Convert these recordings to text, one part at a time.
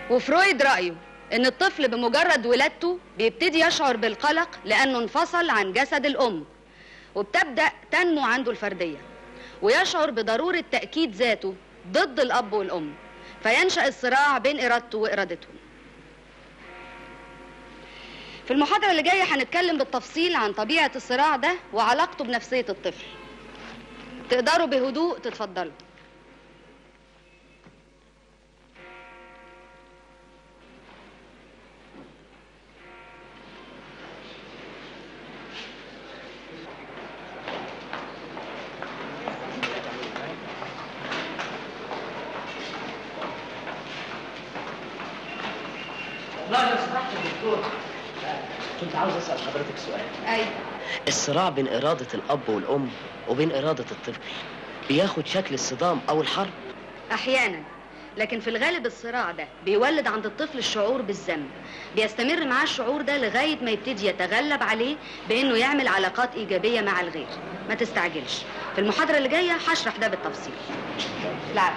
وفرويد رأيه إن الطفل بمجرد ولادته بيبتدي يشعر بالقلق لأنه انفصل عن جسد الأم وبتبدأ تنمو عنده الفردية ويشعر بضرورة تأكيد ذاته ضد الأب والأم فينشأ الصراع بين إرادته وإرادتهم في المحاضرة اللي جاية هنتكلم بالتفصيل عن طبيعة الصراع ده وعلاقته بنفسية الطفل تقدروا بهدوء تتفضلوا لا لو سمحت يا دكتور كنت عاوز اسال حضرتك سؤال أيوة الصراع بين اراده الاب والام وبين اراده الطفل بياخد شكل الصدام او الحرب أحيانا لكن في الغالب الصراع ده بيولد عند الطفل الشعور بالذنب بيستمر معاه الشعور ده لغاية ما يبتدي يتغلب عليه بأنه يعمل علاقات إيجابية مع الغير ما تستعجلش في المحاضرة اللي جاية هشرح ده بالتفصيل لا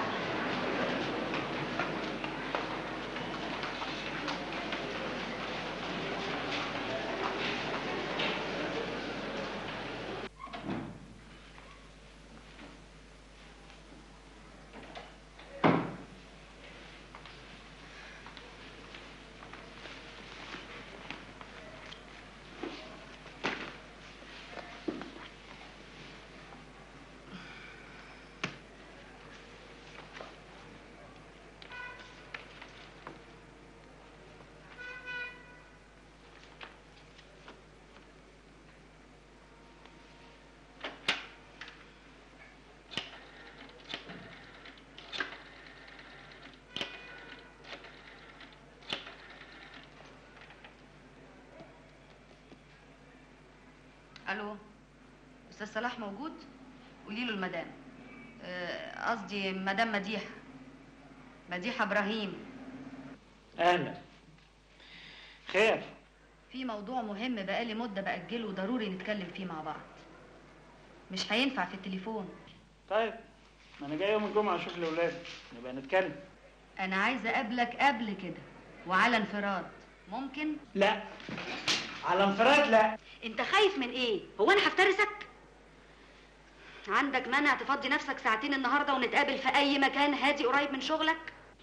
الو استاذ صلاح موجود قولي له المدام آه، قصدي مدام مديحه مديحه ابراهيم اهلا خير في موضوع مهم بقالي مده باجله وضروري نتكلم فيه مع بعض مش هينفع في التليفون طيب ما انا جاي يوم الجمعه اشوف الاولاد نبقى نتكلم انا عايزه اقابلك قبل كده وعلى انفراد ممكن لا على انفراد لا انت خايف من ايه هو انا هفترسك عندك مانع تفضي نفسك ساعتين النهارده ونتقابل في اي مكان هادي قريب من شغلك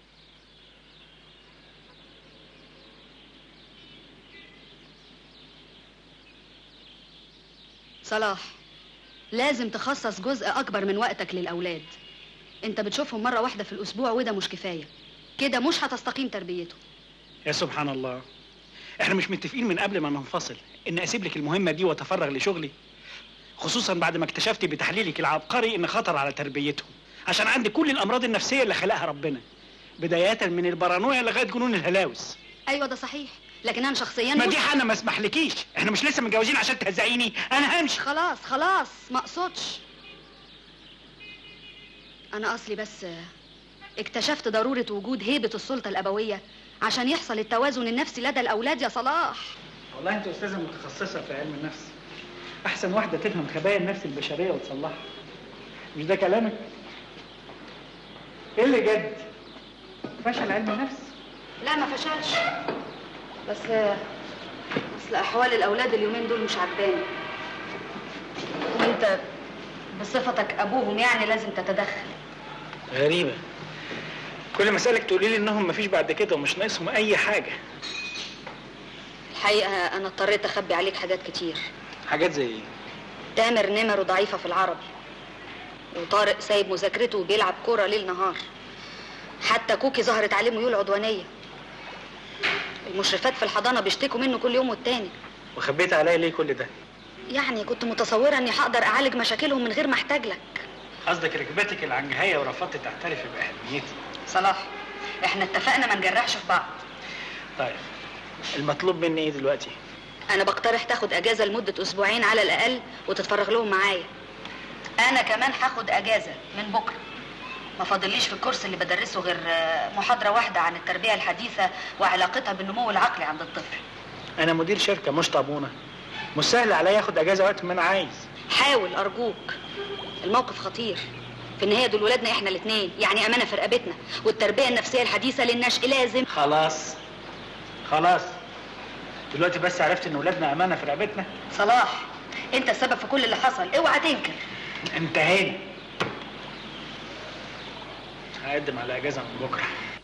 صلاح لازم تخصص جزء اكبر من وقتك للاولاد انت بتشوفهم مره واحده في الاسبوع وده مش كفايه كده مش هتستقيم تربيتهم يا سبحان الله احنا مش متفقين من قبل ما ننفصل ان اسيب لك المهمه دي واتفرغ لشغلي خصوصا بعد ما اكتشفتي بتحليلك العبقري ان خطر على تربيتهم عشان عندي كل الامراض النفسيه اللي خلقها ربنا بدايه من البارانويا لغايه جنون الهلاوس ايوه ده صحيح لكن انا شخصيا ما مش- دي انا ما اسمحلكيش احنا مش لسه متجوزين عشان تهزقيني انا همشي خلاص خلاص ما اقصدش انا اصلي بس اكتشفت ضرورة وجود هيبة السلطة الأبوية عشان يحصل التوازن النفسي لدى الأولاد يا صلاح والله انت استاذه متخصصه في علم النفس احسن واحده تفهم خبايا النفس البشريه وتصلحها مش ده كلامك ايه اللي جد فشل علم النفس لا ما فشلش بس أصل أحوال الأولاد اليومين دول مش عجباني وأنت بصفتك أبوهم يعني لازم تتدخل غريبه كل ما اسالك تقولي لي انهم مفيش بعد كده ومش ناقصهم اي حاجه الحقيقة أنا اضطريت أخبي عليك حاجات كتير حاجات زي ايه تامر نمره ضعيفة في العربي وطارق سايب مذاكرته وبيلعب كورة ليل نهار حتى كوكي ظهرت عليه ميول عدوانية المشرفات في الحضانة بيشتكوا منه كل يوم والتاني وخبيت عليا ليه كل ده يعني كنت متصورة اني هقدر اعالج مشاكلهم من غير ما احتاج لك قصدك ركبتك العنجهيه ورفضت تعترفي باهميتي صلاح احنا اتفقنا ما نجرحش في بعض طيب المطلوب مني ايه دلوقتي انا بقترح تاخد اجازة لمدة اسبوعين على الاقل وتتفرغ لهم معايا انا كمان هاخد اجازة من بكرة ما فاضليش في الكورس اللي بدرسه غير آه، محاضرة واحدة عن التربية الحديثة وعلاقتها بالنمو العقلي عند الطفل انا مدير شركه مش طابونه مش سهل عليا اخد اجازه وقت ما انا عايز حاول ارجوك الموقف خطير في النهايه دول ولادنا احنا الاثنين يعني امانه في رقبتنا والتربيه النفسيه الحديثه للنشء لازم خلاص خلاص دلوقتي بس عرفت ان ولادنا امانه في رقبتنا صلاح انت السبب في كل اللي حصل اوعى تنكر انتهينا هقدم على اجازه من بكره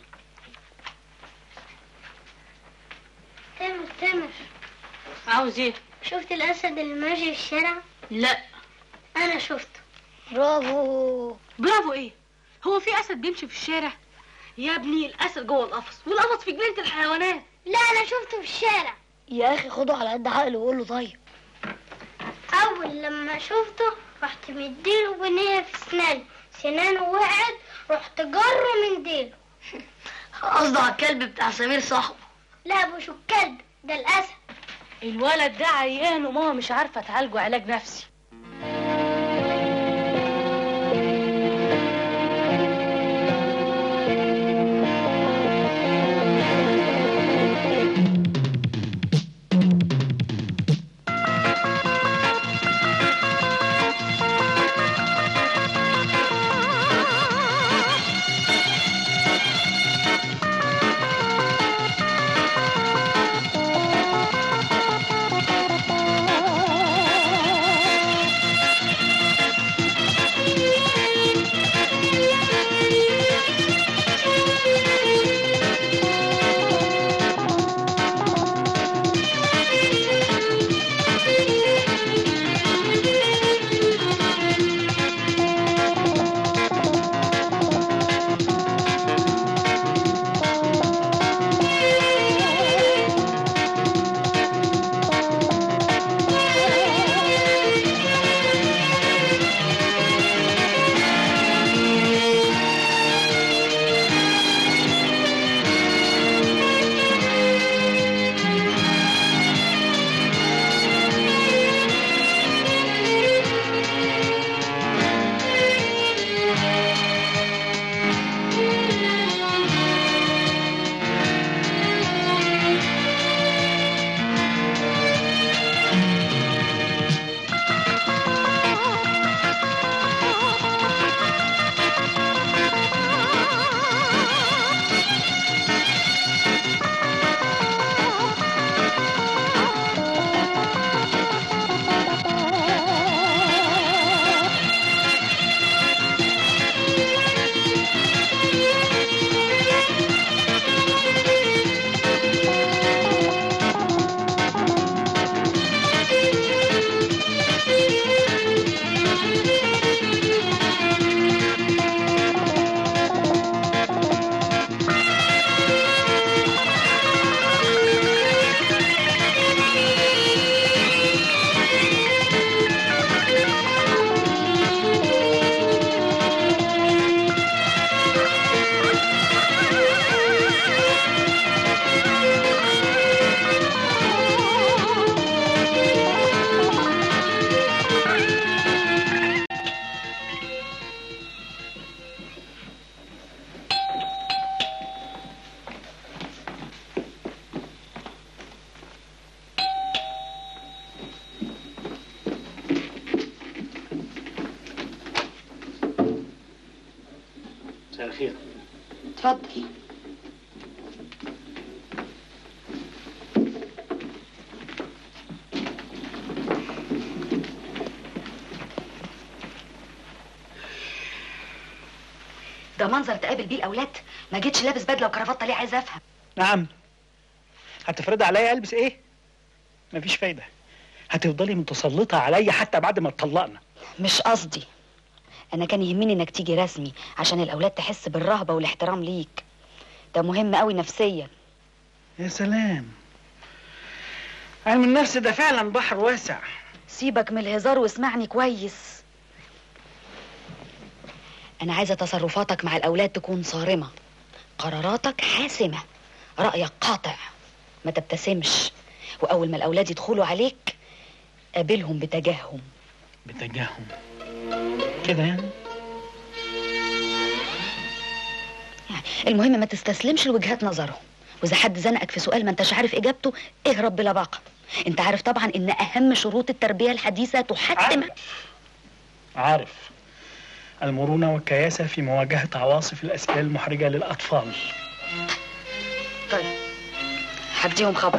تامر تامر عاوز ايه؟ شفت الأسد اللي ماشي في الشارع؟ لا أنا شفته برافو برافو ايه؟ هو في اسد بيمشي في الشارع؟ يا ابني الاسد جوه القفص والقفص في جنينه الحيوانات لا أنا شفته في الشارع يا اخي خده على قد عقله وقول له طيب أول لما شفته رحت مديله بنية في سنانه سنانه وقعت رحت جره من ديله قصده على الكلب بتاع سمير صاحبه لا مش الكلب ده الأسد الولد ده عيان وماما مش عارفه تعالجه علاج نفسي مساء الخير اتفضل ده منظر تقابل بيه الاولاد ما جيتش لابس بدله وكرافته ليه عايز افهم نعم هتفرضي عليا البس ايه مفيش فايده هتفضلي متسلطه عليا حتى بعد ما اتطلقنا مش قصدي انا كان يهمني انك تيجي رسمي عشان الاولاد تحس بالرهبه والاحترام ليك ده مهم قوي نفسيا يا سلام علم النفس ده فعلا بحر واسع سيبك من الهزار واسمعني كويس انا عايزه تصرفاتك مع الاولاد تكون صارمه قراراتك حاسمه رايك قاطع ما تبتسمش واول ما الاولاد يدخلوا عليك قابلهم بتجاههم بتجاههم كده يعني المهم ما تستسلمش لوجهات نظرهم واذا حد زنقك في سؤال ما انتش عارف اجابته اهرب بلا باقه انت عارف طبعا ان اهم شروط التربيه الحديثه تحتم عارف عارف المرونة والكياسة في مواجهة عواصف الأسئلة المحرجة للأطفال طيب هديهم خبر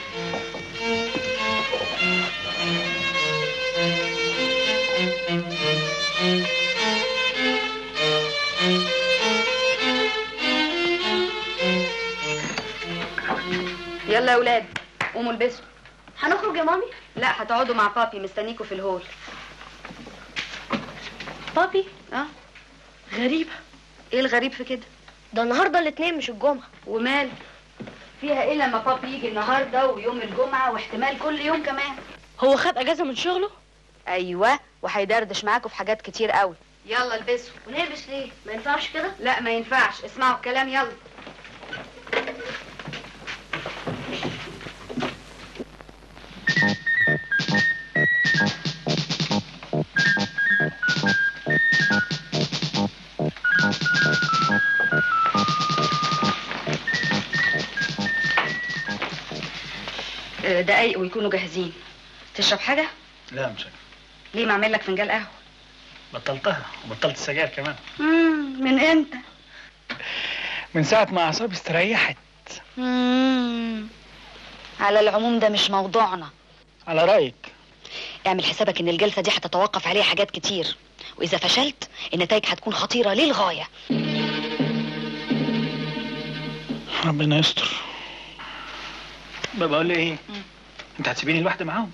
يلا يا ولاد قوموا البسوا هنخرج يا مامي لا هتقعدوا مع بابي مستنيكوا في الهول بابي اه غريبة ايه الغريب في كده ده النهارده الاثنين مش الجمعه ومال فيها ايه لما بابي يجي النهارده ويوم الجمعه واحتمال كل يوم كمان هو خد اجازة من شغله ايوه وهيدردش معاكوا في حاجات كتير قوي يلا البسوا ونلبس ليه ما ينفعش كده لا ما ينفعش اسمعوا الكلام يلا آه، دقايق ويكونوا جاهزين تشرب حاجة؟ لا مش ليه ما اعمل لك فنجان قهوة؟ بطلتها وبطلت السجاير كمان مم، من امتى؟ من ساعة ما أعصابي استريحت مم. على العموم ده مش موضوعنا على رأيك اعمل حسابك ان الجلسة دي هتتوقف عليها حاجات كتير واذا فشلت النتائج هتكون خطيرة للغاية ربنا يستر بابا بقول لي ايه مم. انت هتسيبيني لوحدي معاهم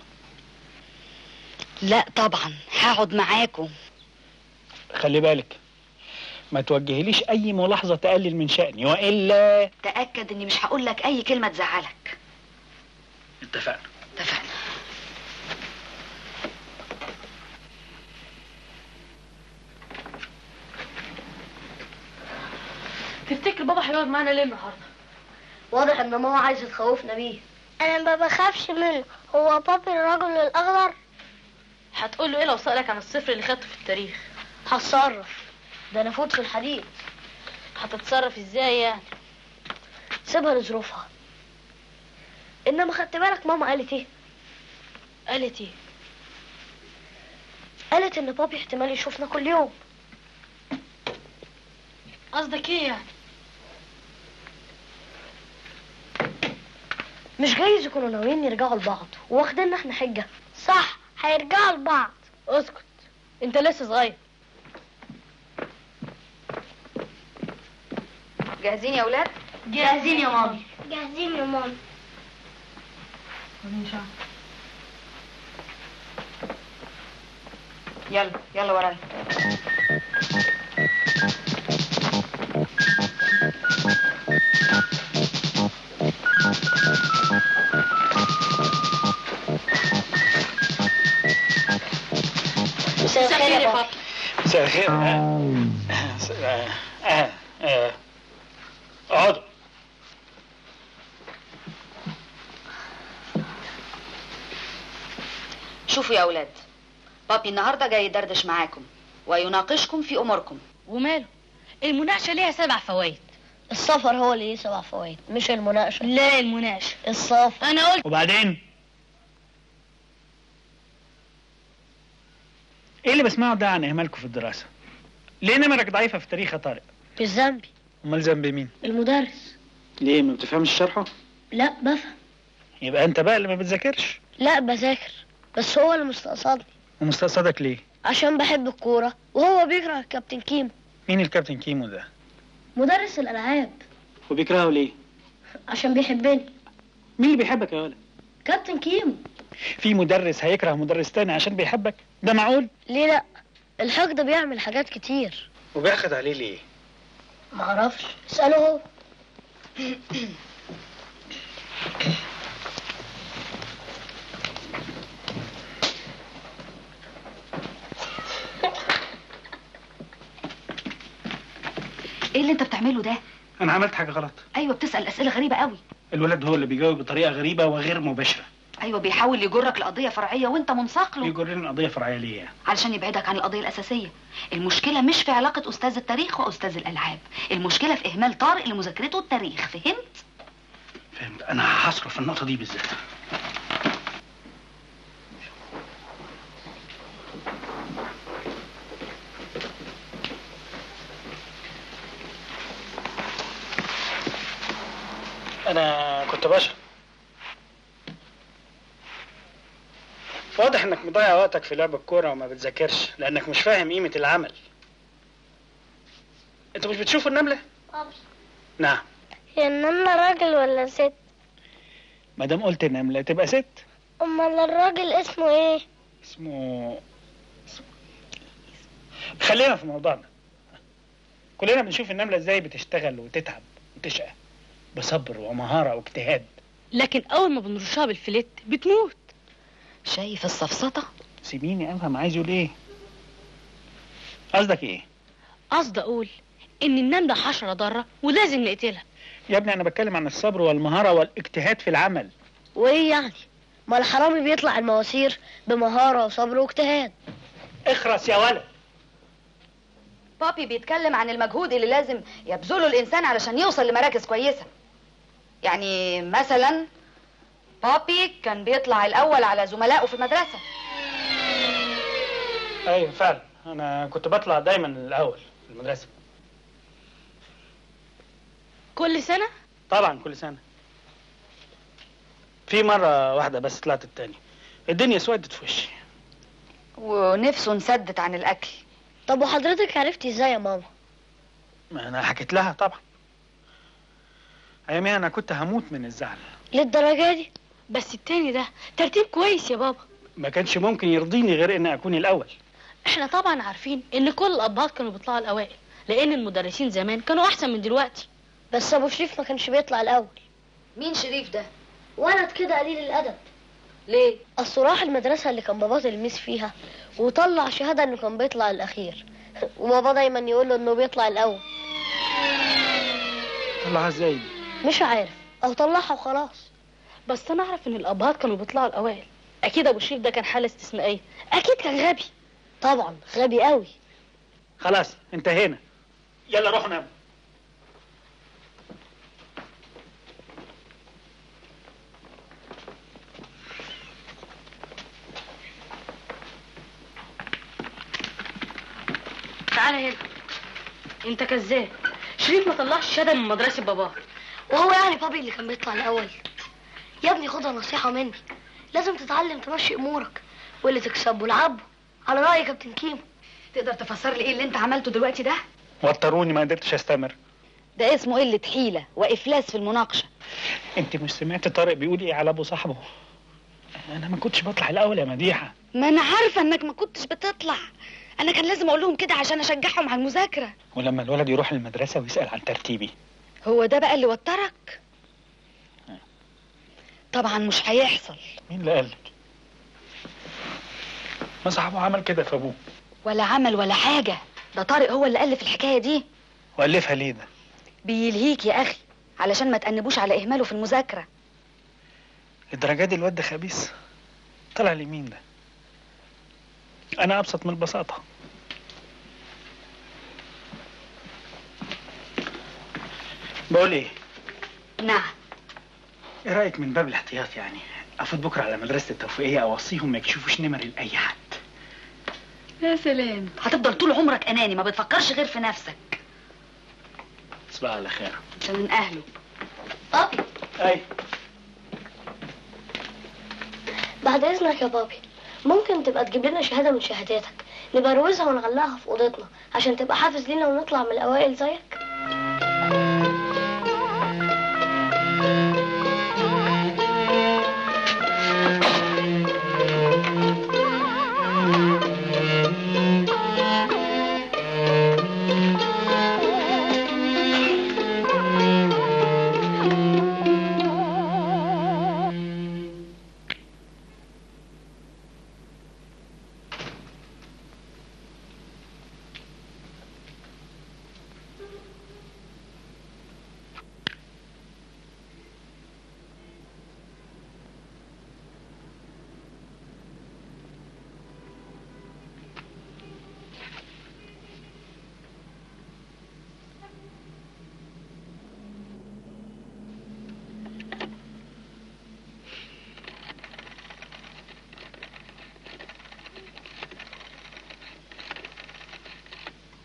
لا طبعا هقعد معاكم خلي بالك ما توجهليش اي ملاحظة تقلل من شأني والا تأكد اني مش هقول لك اي كلمة تزعلك اتفقنا اتفقنا تفتكر بابا هيقعد معانا ليه النهارده واضح ان ماما عايزه تخوفنا بيه انا ما بخافش منه هو بابي الرجل الاخضر هتقول له ايه لو سألك عن الصفر اللي خدته في التاريخ هتصرف ده انا فوت في الحديد هتتصرف ازاي يعني سيبها لظروفها انما خدت بالك ماما قالت ايه قالت ايه قالت ان بابي احتمال يشوفنا كل يوم قصدك ايه يعني مش جايز يكونوا ناويين يرجعوا لبعض واخديننا احنا حجه صح هيرجعوا لبعض اسكت انت لسه صغير جاهزين يا اولاد جاهزين يا مامي جاهزين يا ماما يلا يلا ورايا مساء الخير يا بابا مساء الخير آه. آه. آه. آه. اقعدوا شوفوا يا اولاد بابي النهارده جاي يدردش معاكم ويناقشكم في اموركم وماله المناقشة ليها سبع فوائد السفر هو اللي ليه سبع فوائد مش المناقشه لا المناقشة السفر انا قلت وبعدين ايه اللي بسمعه ده عن اهمالكم في الدراسة ليه نمرك ضعيفة في تاريخ يا طارق مش ذنبي امال ذنب مين المدرس ليه ما بتفهمش شرحه لا بفهم يبقى انت بقى اللي ما بتذاكرش لا بذاكر بس هو اللي مستقصدني ومستقصدك ليه عشان بحب الكوره وهو بيكره الكابتن كيمو مين الكابتن كيمو ده مدرس الالعاب وبيكرهه ليه عشان بيحبني مين اللي بيحبك يا ولد كابتن كيمو في مدرس هيكره مدرس تاني عشان بيحبك ده معقول ليه لا الحقد بيعمل حاجات كتير وبياخد عليه ليه معرفش اسأله هو ايه اللي انت بتعمله ده انا عملت حاجة غلط ايوه بتسال اسئله غريبه قوي الولد هو اللي بيجاوب بطريقة غريبة وغير مباشرة ايوه بيحاول يجرك لقضيه فرعيه وانت منساق له يجرني قضية فرعية ليه يعني علشان يبعدك عن القضيه الاساسيه المشكله مش في علاقه استاذ التاريخ واستاذ الالعاب المشكله في اهمال طارق لمذاكرته التاريخ فهمت فهمت انا هصرف النقطة دي بالذات انا كنت بشرب واضح انك مضيع وقتك في لعب الكوره وما بتذاكرش لانك مش فاهم قيمه العمل انتوا مش بتشوفوا النمله نعم هي النملة راجل ولا ست ما دام قلت نمله تبقى ست امال الراجل اسمه ايه اسمه خلينا في موضوعنا كلنا بنشوف النمله ازاي بتشتغل وتتعب وتشقى بصبر ومهاره واجتهاد لكن اول ما بنرشها بالفليت بتموت شايف السفسطة سيبيني افهم عايز يقول ايه قصدك ايه قصدي اقول ان النمله حشره ضاره ولازم نقتلها يا ابني انا بتكلم عن الصبر والمهاره والاجتهاد في العمل وايه يعني ما الحرامي بيطلع المواسير بمهارة وصبر واجتهاد اخرس يا ولد بابي بيتكلم عن المجهود اللي لازم يبذله الإنسان علشان يوصل لمراكز كويسة يعني مثلا بابي كان بيطلع الأول على زملائه في المدرسة ايوه فعلا انا كنت بطلع دايما الاول في المدرسه كل سنه طبعا كل سنه في مره واحده بس طلعت التاني الدنيا سودت في وشي ونفسه انسدت عن الأكل طب وحضرتك عرفتي ازاي يا ماما ما انا حكيت لها طبعا اياميها انا كنت هموت من الزعل للدرجة دي بس التاني ده ترتيب كويس يا بابا ما كانش ممكن يرضيني غير اني اكون الاول احنا طبعا عارفين ان كل الابهات كانوا بيطلعوا الاوائل لان المدرسين زمان كانوا احسن من دلوقتي بس ابو شريف ما كانش بيطلع الاول مين شريف ده؟ ولد كده قليل الادب ليه؟ اصل راح المدرسة اللي كان باباه تلميذ فيها وطلع شهادة انه كان بيطلع الاخير وبابا دايما يقول له انه بيطلع الاول طلعها ازاي دي مش عارف او طلعها وخلاص بس انا اعرف ان الابهات كانوا بيطلعوا الاوائل اكيد ابو شريف ده كان حاله استثنائيه اكيد كان غبي طبعا غبي قوي خلاص انتهينا يلا روح نام تعالى هنا انت كذاب شريف ما طلعش شهاده من مدرسه باباه وهو يعني بابي اللي كان بيطلع الاول يا ابني خدها نصيحة مني لازم تتعلم تمشي امورك واللي تكسبه العبه على رأي كابتن كيمو تقدر تفسر لي ايه اللي انت عملته دلوقتي ده؟ وتروني ما قدرتش استمر ده اسمه قلة حيلة وإفلاس في المناقشة انت مش سمعت طارق بيقول ايه على ابو صاحبه انا ما كنتش بطلع الاول يا مديحه ما أنا عارفة إنك ما كنتش بتطلع أنا كان لازم أقول لهم كده عشان أشجعهم على المذاكرة ولما الولد يروح المدرسه ويسال عن ترتيبي هو ده بقى اللي وترك؟ طبعا مش هيحصل مين اللي قال لك ما صاحبه عمل كده في ابوه ولا عمل ولا حاجة ده طارق هو اللي ألف الحكاية دي والفها ليه ده بيلهيك يا أخي علشان ما تأنبوش على إهماله في المذاكرة الدرجات دي الواد ده خبيث طلع اليمين ده انا ابسط من البساطه بقول ايه نعم ايه رايك من باب الاحتياط يعني افوت بكره على مدرسه التوفيقيه اوصيهم ما يكشفوش نمر لاي حد يا سلام هتفضل طول عمرك أناني ما بتفكرش غير في نفسك تصبح على خير عشان من أهله بابي اي بعد اذنك يا بابي ممكن تبقى تجيب لنا شهادة من شهاداتك نبروزها ونغلقها في اوضتنا عشان تبقى حافز لينا ونطلع من الاوائل زيك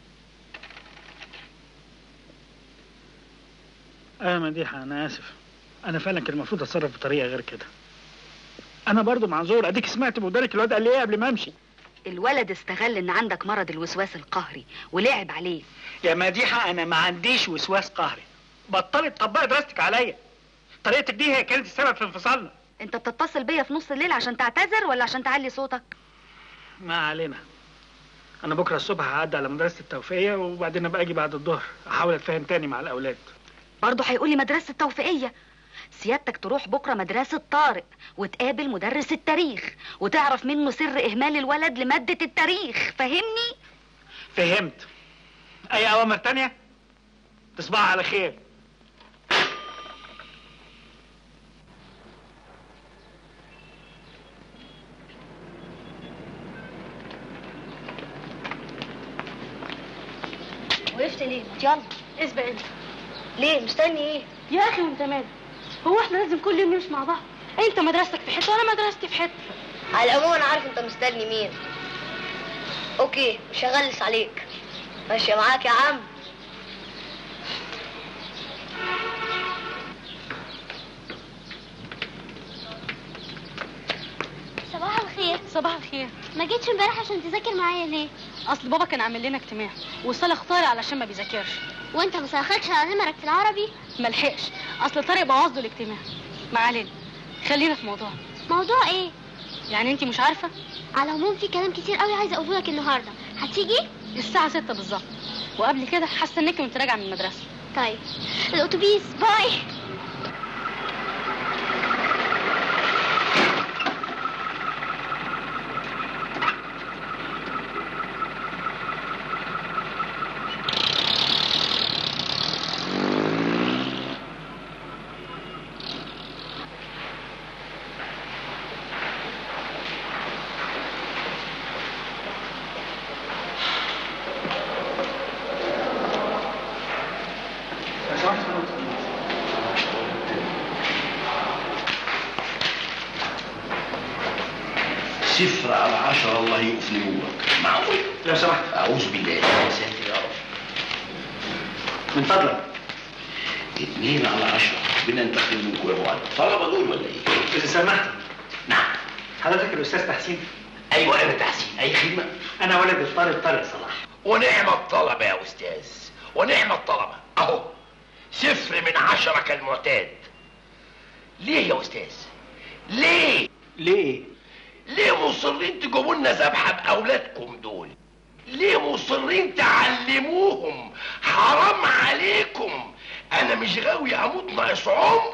اه مديحه انا اسف انا فعلا كان المفروض اتصرف بطريقه غير كده انا برضو معذور اديك سمعت مدرك الواد قال لي ايه قبل ما امشي الولد استغل ان عندك مرض الوسواس القهري ولعب عليه يا مديحه انا ما عنديش وسواس قهري بطلت تطبقي دراستك عليا طريقتك دي هي كانت السبب في انفصالنا انت بتتصل بيا في نص الليل عشان تعتذر ولا عشان تعلي صوتك ما علينا انا بكره الصبح هعدي على مدرسه التوفيقيه وبعدين ابقى اجي بعد الظهر احاول اتفاهم تاني مع الاولاد برضه هيقول لي مدرسة التوفيقية سيادتك تروح بكرة مدرسة طارق وتقابل مدرس التاريخ وتعرف منه سر إهمال الولد لمادة التاريخ فهمني؟ فهمت اي اوامر تانية تصبح على خير وقفت ليه؟ يلا اسبق انت ليه مستني ايه؟ يا اخي وانت مالك هو احنا لازم كل يوم نمشي مع بعض انت مدرستك في حته وانا مدرستي في حته على العموم انا عارف انت مستني مين اوكي مش هغلس عليك ماشية معاك يا عم صباح الخير صباح الخير ما جيتش امبارح عشان تذاكر معايا ليه اصل بابا كان عامل لنا اجتماع وصالح طارق علشان ما بيذاكرش وانت ما ساخدش على نمرك في العربي ما لحقش اصل طارق بوظ له الاجتماع ما علينا خلينا في موضوع موضوع ايه يعني انت مش عارفه على العموم في كلام كتير قوي عايزه اقوله لك النهارده هتيجي الساعه 6 بالظبط وقبل كده هستناكي وانت راجعه من المدرسه طيب الاتوبيس باي صفر على عشرة الله يقف نموك معقول لو سمحت أعوذ بالله يا ساتر يا رب من فضلك اتنين على عشرة ربنا ينتقم منكم يا ابو علي طلبة دول ولا ايه؟ اذا سمحت نعم حضرتك الاستاذ تحسين ايوه انا تحسين اي خدمة انا ولد الطالب طارق صلاح ونعم الطلبة يا استاذ ونعم الطلبة اهو صفر من عشرة كالمعتاد ليه يا استاذ؟ ليه؟ ليه ليه مصرين تجيبوا لنا ذبحة بأولادكم دول؟ ليه مصرين تعلموهم؟ حرام عليكم أنا مش غاوي أموت ناقص عمر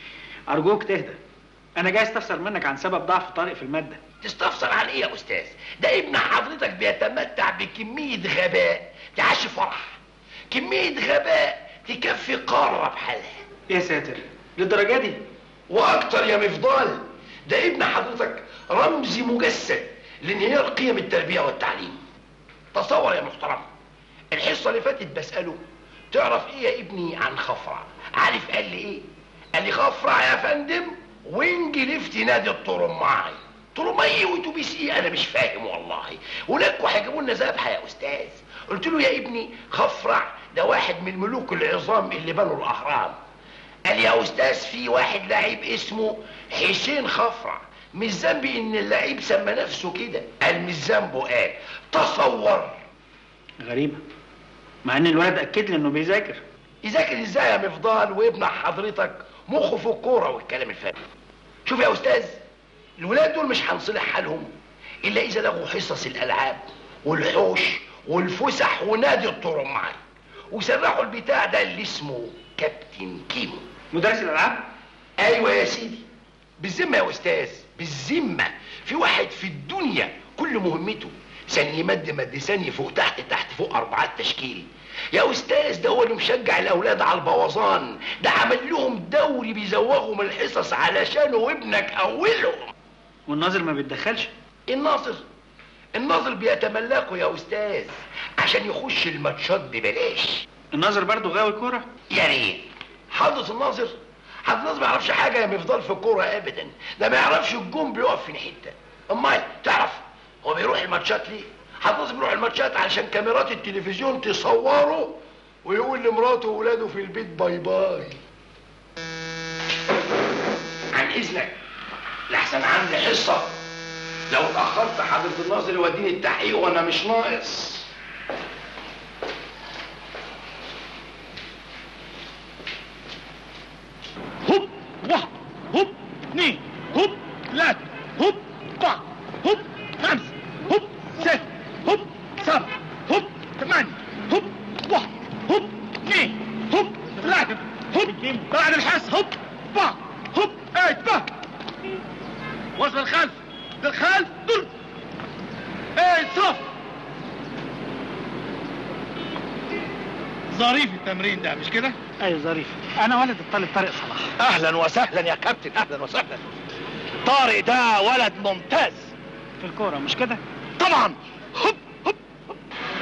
ارجوك تهدى انا جاي استفسر منك عن سبب ضعف طارق في الماده تستفسر عن إيه يا أستاذ؟ ده ابن حضرتك بيتمتع بكمية غباء تعيش فرح كمية غباء تكفي قارة بحالها يا ساتر للدرجه دي واكتر يا مفضال ده ابن حضرتك رمز مجسد لانهيار قيم التربيه والتعليم تصور يا محترم الحصه اللي فاتت بساله تعرف ايه يا ابني عن خفرع عارف قال لي ايه قال لي خفرع يا فندم وينج ليفت نادي الطرماعي طرماي واتوبيس ايه انا مش فاهم والله ولكوا هيجيبوا لنا ذبحه يا استاذ قلت له يا ابني خفرع ده واحد من ملوك العظام اللي بنوا الاهرام قال يا استاذ في واحد لعيب اسمه حسين خفرع مش ذنبي ان اللعيب سمى نفسه كده قال مش ذنبه قال تصور غريبه مع ان الولد اكد لي انه بيذاكر يذاكر ازاي يا مفضال وابن حضرتك مخه في الكوره والكلام الفارغ شوف يا استاذ الولاد دول مش هنصلح حالهم الا اذا لغوا حصص الالعاب والحوش والفسح ونادي الطرماعي وسرحوا البتاع ده اللي اسمه كابتن كيمو مدرس الالعاب ايوه يا سيدي بالذمه يا استاذ بالذمه في واحد في الدنيا كل مهمته ثاني مد مد ثاني فوق تحت تحت فوق اربعات تشكيل يا استاذ ده هو اللي مشجع الاولاد على البوظان ده عمل لهم دوري بيزوغهم الحصص علشان وابنك اولهم والناظر ما بيتدخلش الناظر الناظر بيتملكه يا استاذ عشان يخش الماتشات ببلاش الناظر برضه غاوي كوره يا ريت حضرة الناظر حضرة الناظر ما يعرفش حاجة يا مفضل في الكورة أبدا ده ما يعرفش الجون بيقف فين حتة أمال تعرف هو بيروح الماتشات ليه؟ حضرة الناظر بيروح الماتشات علشان كاميرات التلفزيون تصوره ويقول لمراته وولاده في البيت باي باي عن اذنك لحسن عندي حصه لو اتاخرت حضره الناظر يوديني التحقيق وانا مش ناقص هوب واحد هوب اثنين هوب ثلاثة هوب أربعة هوب خمسة هوب ستة هوب سبعة هوب ثمانية هوب واحد هوب اثنين هوب ثلاثة هوب بعد الحس هوب أربعة هوب ايه بقى وصل الخلف للخلف ضرب ايه صف ظريف التمرين ده مش كده؟ ايوه ظريف انا ولد الطالب طارق صلاح اهلا وسهلا يا كابتن اهلا وسهلا طارق ده ولد ممتاز في الكوره مش كده طبعا هوب هوب هوب.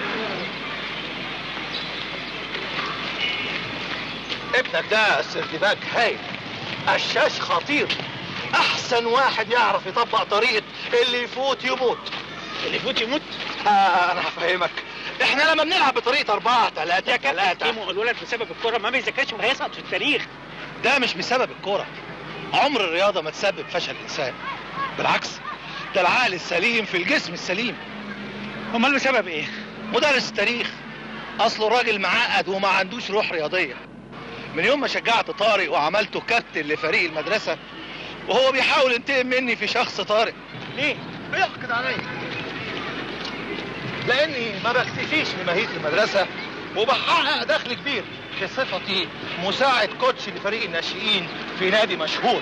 ابنك ده السردباك هايل قشاش خطير احسن واحد يعرف يطبق طريقه اللي يفوت يموت اللي يفوت يموت آه انا هفهمك احنا لما بنلعب بطريقه أربعة ثلاثة يا كابتن ثلاثة كيمو الولد بسبب الكوره ما بيذاكرش وهيسقط في التاريخ ده مش بسبب الكرة عمر الرياضة ما تسبب فشل الإنسان بالعكس ده العقل السليم في الجسم السليم امال بسبب ايه مدرس التاريخ أصله راجل معقد وما عندوش روح رياضية من يوم ما شجعت طارق وعملته كابتن لفريق المدرسة وهو بيحاول ينتقم مني في شخص طارق ليه بيحقد عليا لاني ما بختفيش في ماهيه المدرسه وبحقق دخل كبير في صفتي مساعد كوتش لفريق الناشئين في نادي مشهور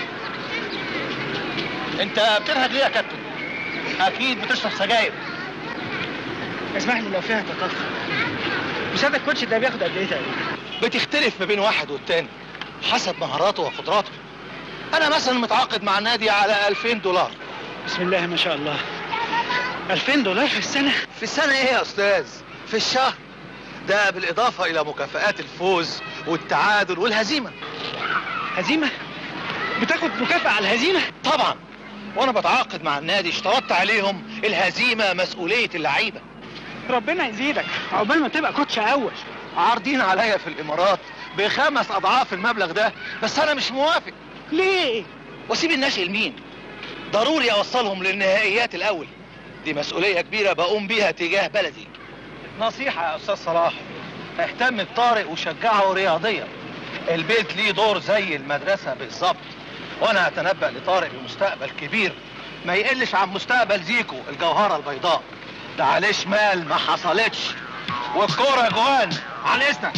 انت بتنهج ليه يا كابتن اكيد بتشرب سجاير اسمح لي لو فيها تقصف مساعد الكوتش ده بياخد قد ايه تقريبا بتختلف ما بين واحد والتاني حسب مهاراته وقدراته انا مثلا متعاقد مع النادي على 2000 دولار بسم الله ما شاء الله 2000 دولار في السنه في السنة ايه يا استاذ في الشهر ده بالاضافة الى مكافآت الفوز والتعادل والهزيمة هزيمه بتاخد مكافاه على الهزيمه طبعا وانا بتعاقد مع النادي اشترطت عليهم الهزيمة مسؤولية اللعيبة ربنا يزيدك عقبال ما تبقى كوتش اول عارضين عليا في الامارات بخمس اضعاف المبلغ ده بس انا مش موافق ليه واسيب الناشئ لمين ضروري اوصلهم للنهائيات الاول دي مسؤولية كبيرة بقوم بيها تجاه بلدي نصيحة يا استاذ صلاح اهتم بطارق وشجعه رياضيا البيت ليه دور زي المدرسة بالظبط وانا اتنبأ لطارق بمستقبل كبير ما يقلش عن مستقبل زيكو الجوهرة البيضاء ده عليه شمال ما حصلتش والكورة جوان عن اذنك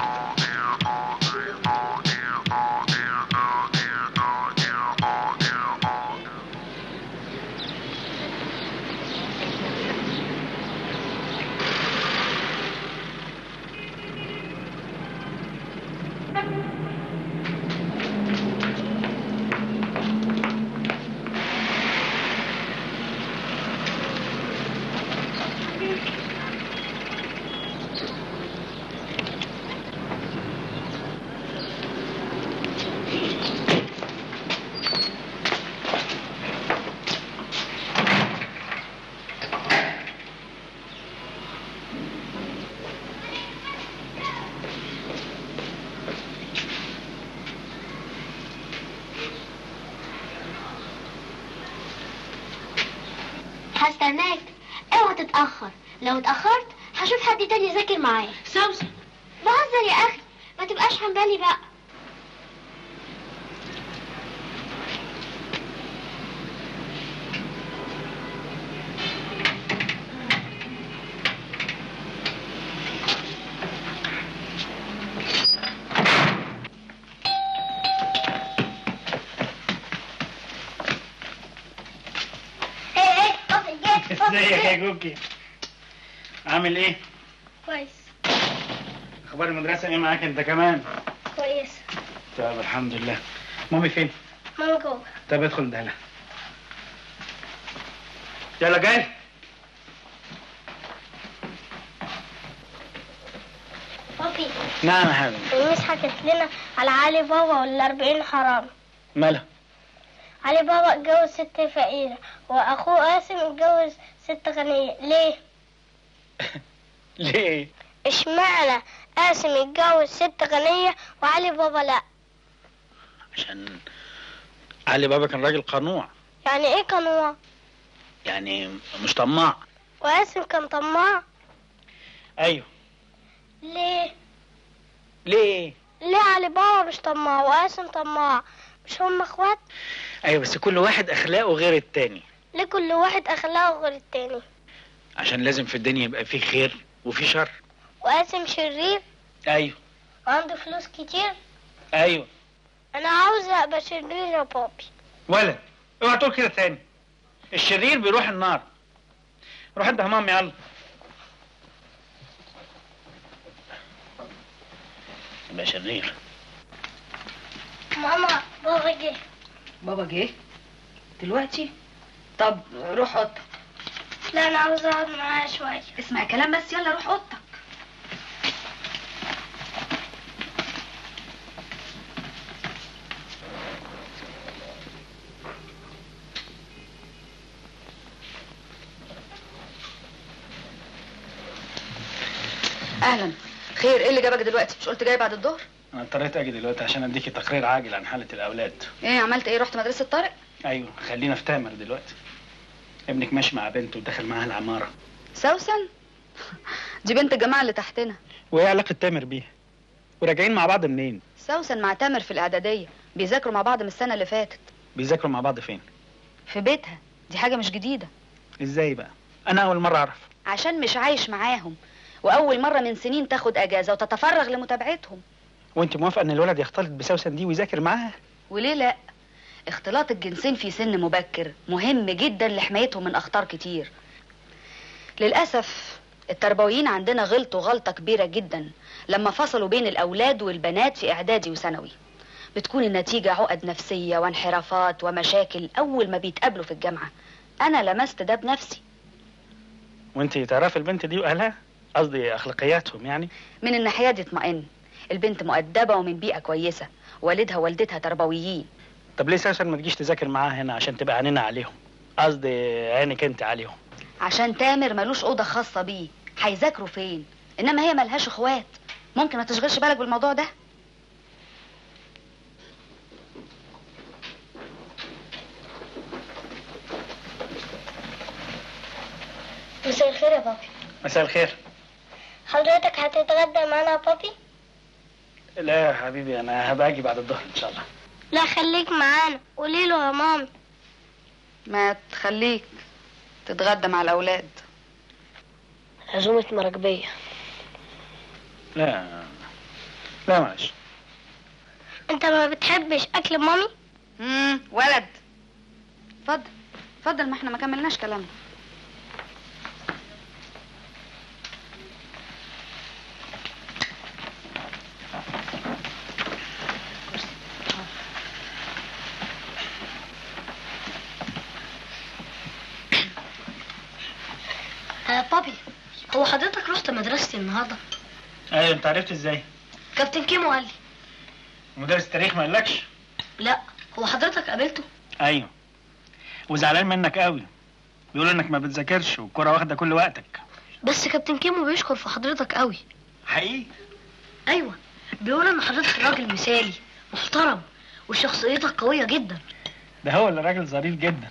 هستناك اوعى تتأخر لو اتأخرت هشوف حد تاني يذاكر معايا سمسم بهزر يا اخي ما تبقاش حنبالي بقى ايه ايه طب جيت طب ازيك يا جيت. جوكي عامل ايه كويس اخبار المدرسه ايه معاك انت كمان كويس طب الحمد لله مامي فين ماما جوه طب ادخل ده يلا جاي بابي نعم يا حبيبي الميس حكت لنا على علي بابا والأربعين حرام مالها علي بابا اتجوز ست فقيرة وأخوه قاسم اتجوز ست غنية ليه؟ ليه اشمعنى قاسم اتجوز ست غنية وعلي بابا لا عشان علي بابا كان راجل قنوع يعني ايه قنوع يعني مش طماع وقاسم كان طماع ايوه ليه ليه ليه علي بابا مش طماع وقاسم طماع مش هم اخوات ايوه بس كل واحد اخلاقه غير التاني ليه كل واحد اخلاقه غير التاني عشان لازم في الدنيا يبقى فيه خير وفيه شر وقاسم شرير ايوه وعنده فلوس كتير ايوه انا عاوزة ابقى شرير يا بابي ولد اوعى تقول كده تاني الشرير بيروح النار روح انت همام يلا يبقى شرير ماما بابا جه بابا جه دلوقتي طب روح اوضتك لا انا عاوزة اقعد معاه شوية اسمع كلام بس يلا روح اوضتك اهلا خير ايه اللي جابك دلوقتي مش قلت جاي بعد الظهر انا اضطريت اجي دلوقتي عشان اديكي تقرير عاجل عن حالة الاولاد ايه عملت ايه رحت مدرسه طارق ايوه خلينا في تامر دلوقتي ابنك ماشي مع بنته ودخل معاها العمارة سوسن دي بنت الجماعه اللي تحتنا وايه علاقة تامر بيها وراجعين مع بعض منين سوسن مع تامر في الاعداديه بيذاكروا مع بعض من السنه اللي فاتت بيذاكروا مع بعض فين في بيتها دي حاجه مش جديده ازاي بقى انا اول مرة اعرف عشان مش عايش معاهم واول مره من سنين تاخد اجازه وتتفرغ لمتابعتهم وانت موافقة ان الولد يختلط بسوسن دي ويذاكر معاها وليه لا اختلاط الجنسين في سن مبكر مهم جدا لحمايتهم من اخطار كتير للاسف التربويين عندنا غلطوا غلطه كبيره جدا لما فصلوا بين الاولاد والبنات في اعدادي وثانوي بتكون النتيجه عقد نفسيه وانحرافات ومشاكل اول ما بيتقابلوا في الجامعه انا لمست ده بنفسي وانت تعرفي البنت دي واهلها قصدي اخلاقياتهم يعني من الناحيه دي اطمئن البنت مؤدبه ومن بيئه كويسه والدها ووالدتها تربويين طب ليه سوسن ما تجيش تذاكر معاها هنا عشان تبقى عينينا عليهم قصدي عينك انت عليهم عشان تامر ملوش اوضه خاصه بيه هيذاكروا فين انما هي ملهاش اخوات ممكن ما تشغلش بالك بالموضوع ده مساء الخير يا بابي مساء الخير حضرتك هتتغدى معانا يا بابي لا يا حبيبي انا هبقى اجي بعد الظهر ان شاء الله لا خليك معانا قولي له يا مامي ما تخليك تتغدى مع الاولاد عزومة مراكبية لا لا معلش انت ما بتحبش اكل مامي امم ولد اتفضل اتفضل ما احنا ما كملناش كلامنا آه بابي هو حضرتك رحت مدرستي النهارده ايوه انت عرفت ازاي كابتن كيمو قال لي مدرس التاريخ ما قالكش لا هو حضرتك قابلته ايوه وزعلان منك قوي بيقول انك ما بتذاكرش والكرة واخده كل وقتك بس كابتن كيمو بيشكر في حضرتك قوي حقيقي ايوه بيقول ان حضرتك راجل مثالي محترم وشخصيتك قوية جدا ده هو اللي راجل ظريف جدا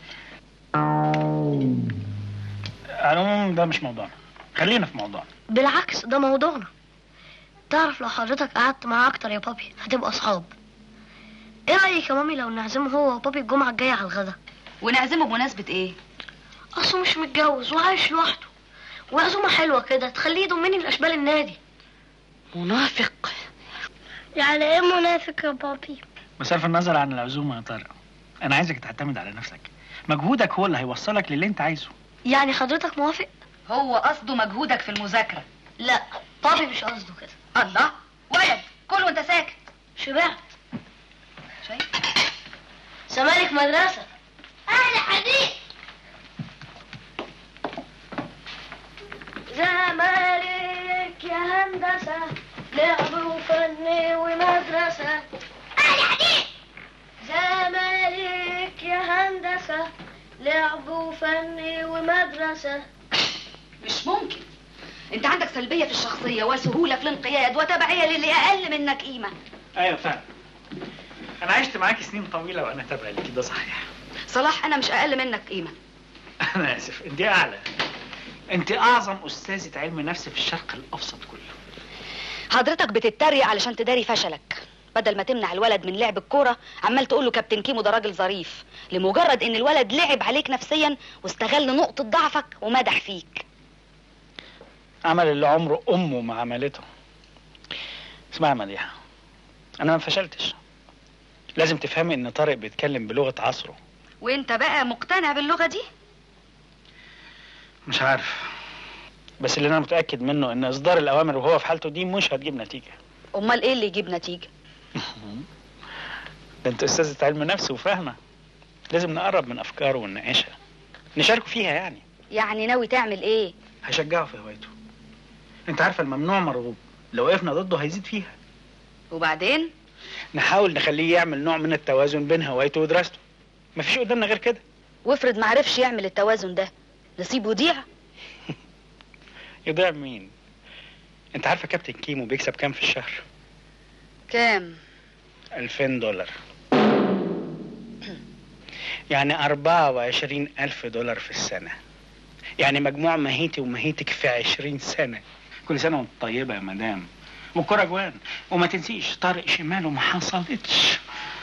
على العموم ده مش موضوعنا خلينا في موضوعنا بالعكس ده موضوعنا تعرف لو حضرتك قعدت معاه اكتر يا بابي هتبقى اصحاب ايه رايك يا مامي لو نعزمه هو وبابي الجمعه الجايه على الغدا ونعزمه بمناسبه ايه اصله مش متجوز وعايش لوحده وعزومه حلوه كده تخليه يضمني لاشبال النادي منافق يعني ايه منافق يا بابي بصرف النظر عن العزومه يا طارق انا عايزك تعتمد على نفسك مجهودك هو اللي هيوصلك للي انت عايزه يعني حضرتك موافق هو قصده مجهودك في المذاكره لا بابي مش قصده كده الله ولد كل وانت ساكت شبعت شايف زمالك مدرسه اهلا حبيبي زمالك يا هندسه لعب وفن ومدرسه اهلا حبيبي زمالك يا هندسه لعب وفن ومدرسه مش ممكن انت عندك سلبيه في الشخصيه وسهوله في الانقياد وتبعيه للي اقل منك قيمه ايوه فعلا انا عشت معاكي سنين طويله وانا تابع ليكي ده صحيح صلاح انا مش اقل منك قيمه انا اسف انت اعلى انت اعظم استاذه علم نفس في الشرق الاوسط كله حضرتك بتتريق علشان تداري فشلك بدل ما تمنع الولد من لعب الكوره عمال تقول له كابتن كيمو ده راجل ظريف لمجرد ان الولد لعب عليك نفسيا واستغل نقطه ضعفك ومدح فيك عمل اللي عمره امه ما عملته اسمعي يا مديحه انا ما فشلتش لازم تفهمي ان طارق بيتكلم بلغه عصره وانت بقى مقتنع باللغه دي مش عارف بس اللي انا متاكد منه ان اصدار الاوامر وهو في حالته دي مش هتجيب نتيجه امال ايه اللي يجيب نتيجه ده انت استاذه علم نفس وفاهمه لازم نقرب من افكاره ونناقشها نشاركه فيها يعني يعني ناوي تعمل ايه هشجعه في هوايته انت عارفه الممنوع مرغوب لو وقفنا ضده هيزيد فيها وبعدين نحاول نخليه يعمل نوع من التوازن بين هوايته ودراسته مفيش قدامنا غير كده وافرض معرفش يعمل التوازن ده نسيبه يضيع يضيع مين انت عارفه كابتن كيمو بيكسب كام في الشهر كام 2000 دولار يعني 24 ألف دولار في السنة يعني مجموع مهيتي ومهيتك في 20 سنة كل سنة وانت طيبة يا مدام والكرة جوان وما تنسيش طارق شماله ما حصلتش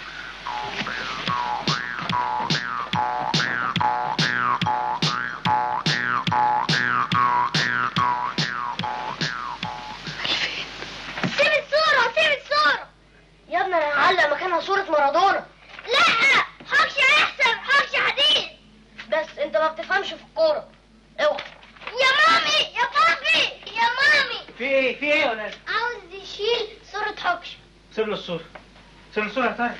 سيب الصورة سيب الصورة يا ابني انا هعلق مكانها صورة مارادونا لا حكش هيحسب حكش حديد بس انت ما بتفهمش في الكورة اوعى يا مامي يا بابي يا مامي في ايه في ايه يا ولاد عاوز يشيل صورة حكش سيب له الصورة سيب له الصورة يا طارق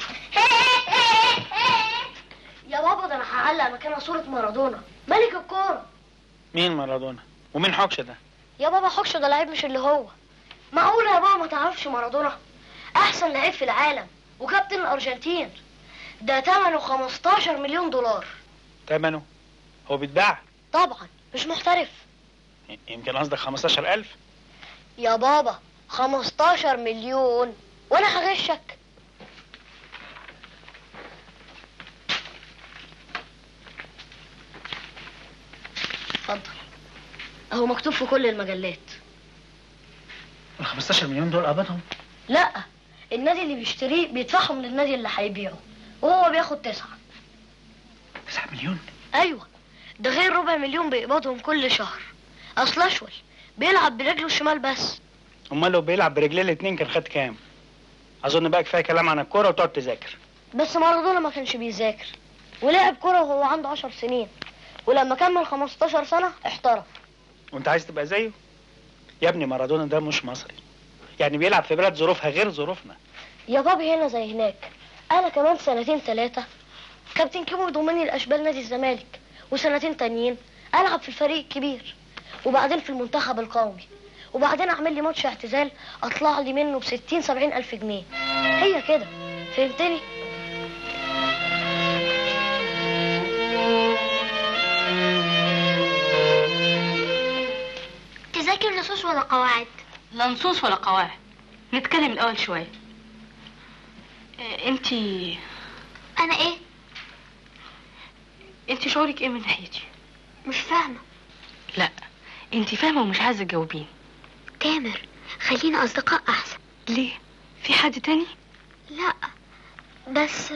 يا بابا ده انا هعلق مكانها صورة مارادونا ملك الكورة مين مارادونا ومين حكش ده يا بابا حكش ده لعيب مش اللي هو معقول يا بابا ما تعرفش مارادونا احسن لعيب في العالم وكابتن الارجنتين ده ثمنه 15 مليون دولار تمنه هو بيتباع طبعا مش محترف ي- يمكن قصدك 15000 يا بابا 15 مليون وانا هغشك اتفضل اهو مكتوب في كل المجلات ال 15 مليون دول قبضهم لا النادي اللي بيشتريه بيدفعهم للنادي اللي هيبيعه وهو بياخد تسعة 9 مليون ايوه ده غير ربع مليون بيقبضهم كل شهر اصل اشول بيلعب برجله الشمال بس امال لو بيلعب برجليه الاتنين كان خد كام اظن بقى كفايه كلام عن الكوره وتقعد تذاكر بس مارادونا ما كانش بيذاكر ولعب كرة وهو عنده عشر سنين ولما كمل 15 سنة احترف وانت عايز تبقى زيه يا ابني مارادونا ده مش مصري يعني بيلعب في بلد ظروفها غير ظروفنا يا بابي هنا زي هناك انا كمان سنتين ثلاثة كابتن كيمو يضمني الاشبال نادي الزمالك وسنتين تانيين العب في الفريق الكبير وبعدين في المنتخب القومي وبعدين اعمل لي ماتش اعتزال اطلع لي منه بستين سبعين الف جنيه هي كده فهمتني تذاكر نصوص ولا قواعد لا نصوص ولا قواعد نتكلم الاول شويه آه، انتي انا ايه انتي شعورك ايه من ناحيتي مش فاهمة لا انتي فاهمه ومش عايزه تجاوبيني تامر خلينا اصدقاء احسن ليه في حد تاني لا بس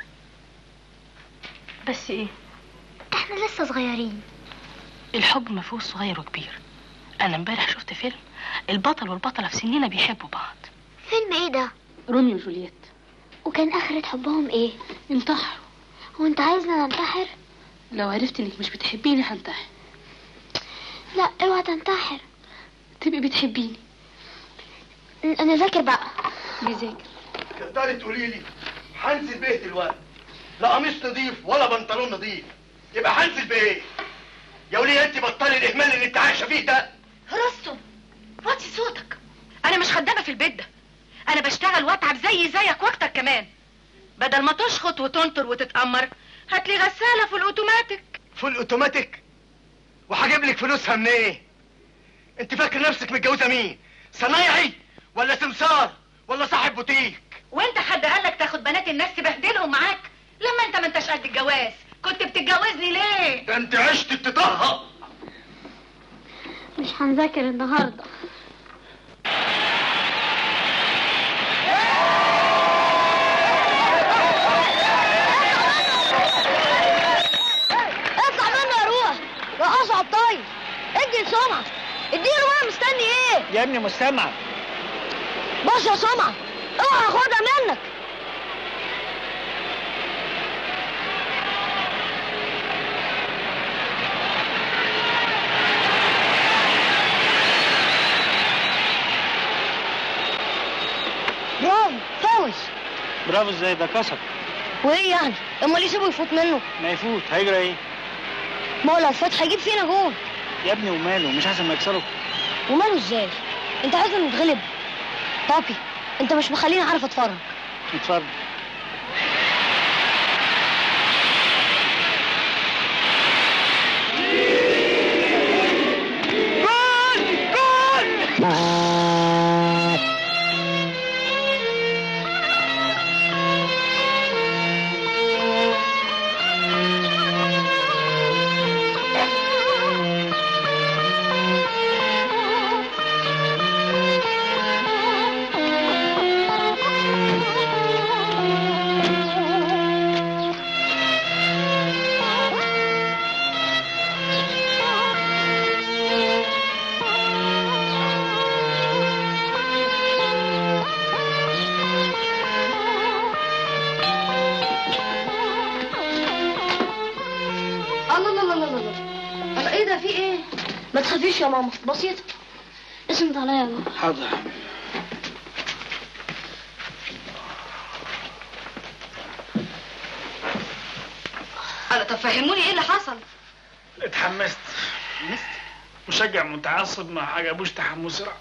بس ايه احنا لسه صغيرين الحب ما فيهوش صغير وكبير انا امبارح شفت فيلم البطل والبطله في سننا بيحبوا بعض فيلم ايه ده روميو وجولييت وكان اخرة حبهم ايه انتحروا وانت عايزنا ننتحر لو عرفت انك مش بتحبيني هنتحر لا اوعى تنتحر تبقي بتحبيني ن- نذاكر بقى بيذاكر تقدري تقولي لي هنزل بيه دلوقتي لا قميص نضيف ولا بنطلون نضيف يبقى هنزل بايه يا وليه انت بطلي الاهمال اللي انت عايشه فيه ده رستم وطي صوتك انا مش خدامه في البيت ده انا بشتغل واتعب زي زيك واكتر كمان بدل ما تشخط وتنطر وتتأمر هات لي غسالة في الاوتوماتيك فول اوتوماتيك وهجيب لك فلوسها منين ايه انت فاكر نفسك متجوزه مين صنايعي ولا سمسار ولا صاحب بوتيك وانت حد قالك تاخد بنات الناس تبهدلهم معاك لما انت ما انتش قد الجواز كنت بتتجوزني ليه ده انت عشت تطهق مش هنذاكر النهارده اطلع منه يا روح رقصوا على الطاير ادي لسمعة اديله بقى مستني ايه يا ابني مستمع بص يا سمعة اوعى اخدها منك برافو فوز برافو ازاي ده كسر وايه يعني امال يسيبه يفوت منه ما يفوت هيجرى ايه ما هو لو فات هيجيب فينا جول يا ابني وماله مش احسن ما يكسره وماله ازاي انت عايز نتغلب بابي انت مش مخليني عارف اتفرج اتفرج الله الله الله الله الله الله ايه ده في ايه ما تخافيش يا ماما بسيطة اسمت عليا يا ماما حاضر الله طب فهموني ايه اللي حصل اتحمست مشجع متعصب ما عجبوش تحمس رأي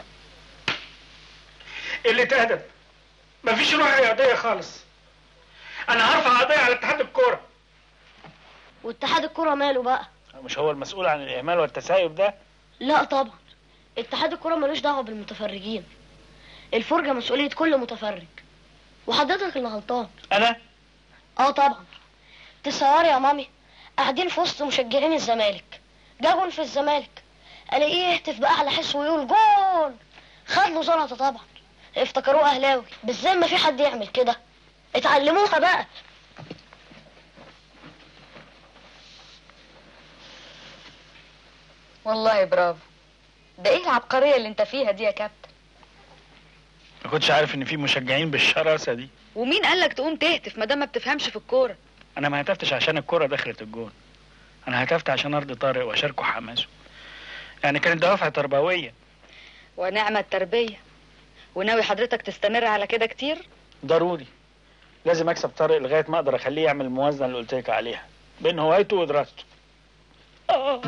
اللي تهدف مفيش روح رياضية خالص انا هرفع قضية على اتحاد الكورة واتحاد الكرة ماله بقى مش هو المسؤول عن الاهمال والتسايب ده لا طبعا اتحاد الكرة ملوش دعوة بالمتفرجين الفرجة مسؤولية كل متفرج وحضرتك اللي غلطان انا اه طبعا تصوري يا مامي قاعدين في وسط مشجعين الزمالك جا جون في الزمالك الاقيه يهتف باعلى حس ويقول جون خد له زلطه طبعا افتكروه اهلاوي بالذات ما في حد يعمل كده اتعلموها بقى والله برافو ده ايه العبقرية اللي انت فيها دي يا كابتن ما كنتش عارف ان في مشجعين بالشراسة دي ومين قالك تقوم تهتف ما دام ما بتفهمش في الكورة انا ما هتفتش عشان الكرة دخلت الجون انا هتفت عشان ارضي طارق واشاركه حماسه يعني كانت دوافع تربوية ونعمة التربية وناوي حضرتك تستمر على كده كتير ضروري لازم اكسب طارق لغاية ما اقدر اخليه يعمل الموازنة اللي قلت لك عليها بين هوايته ودراسته آه.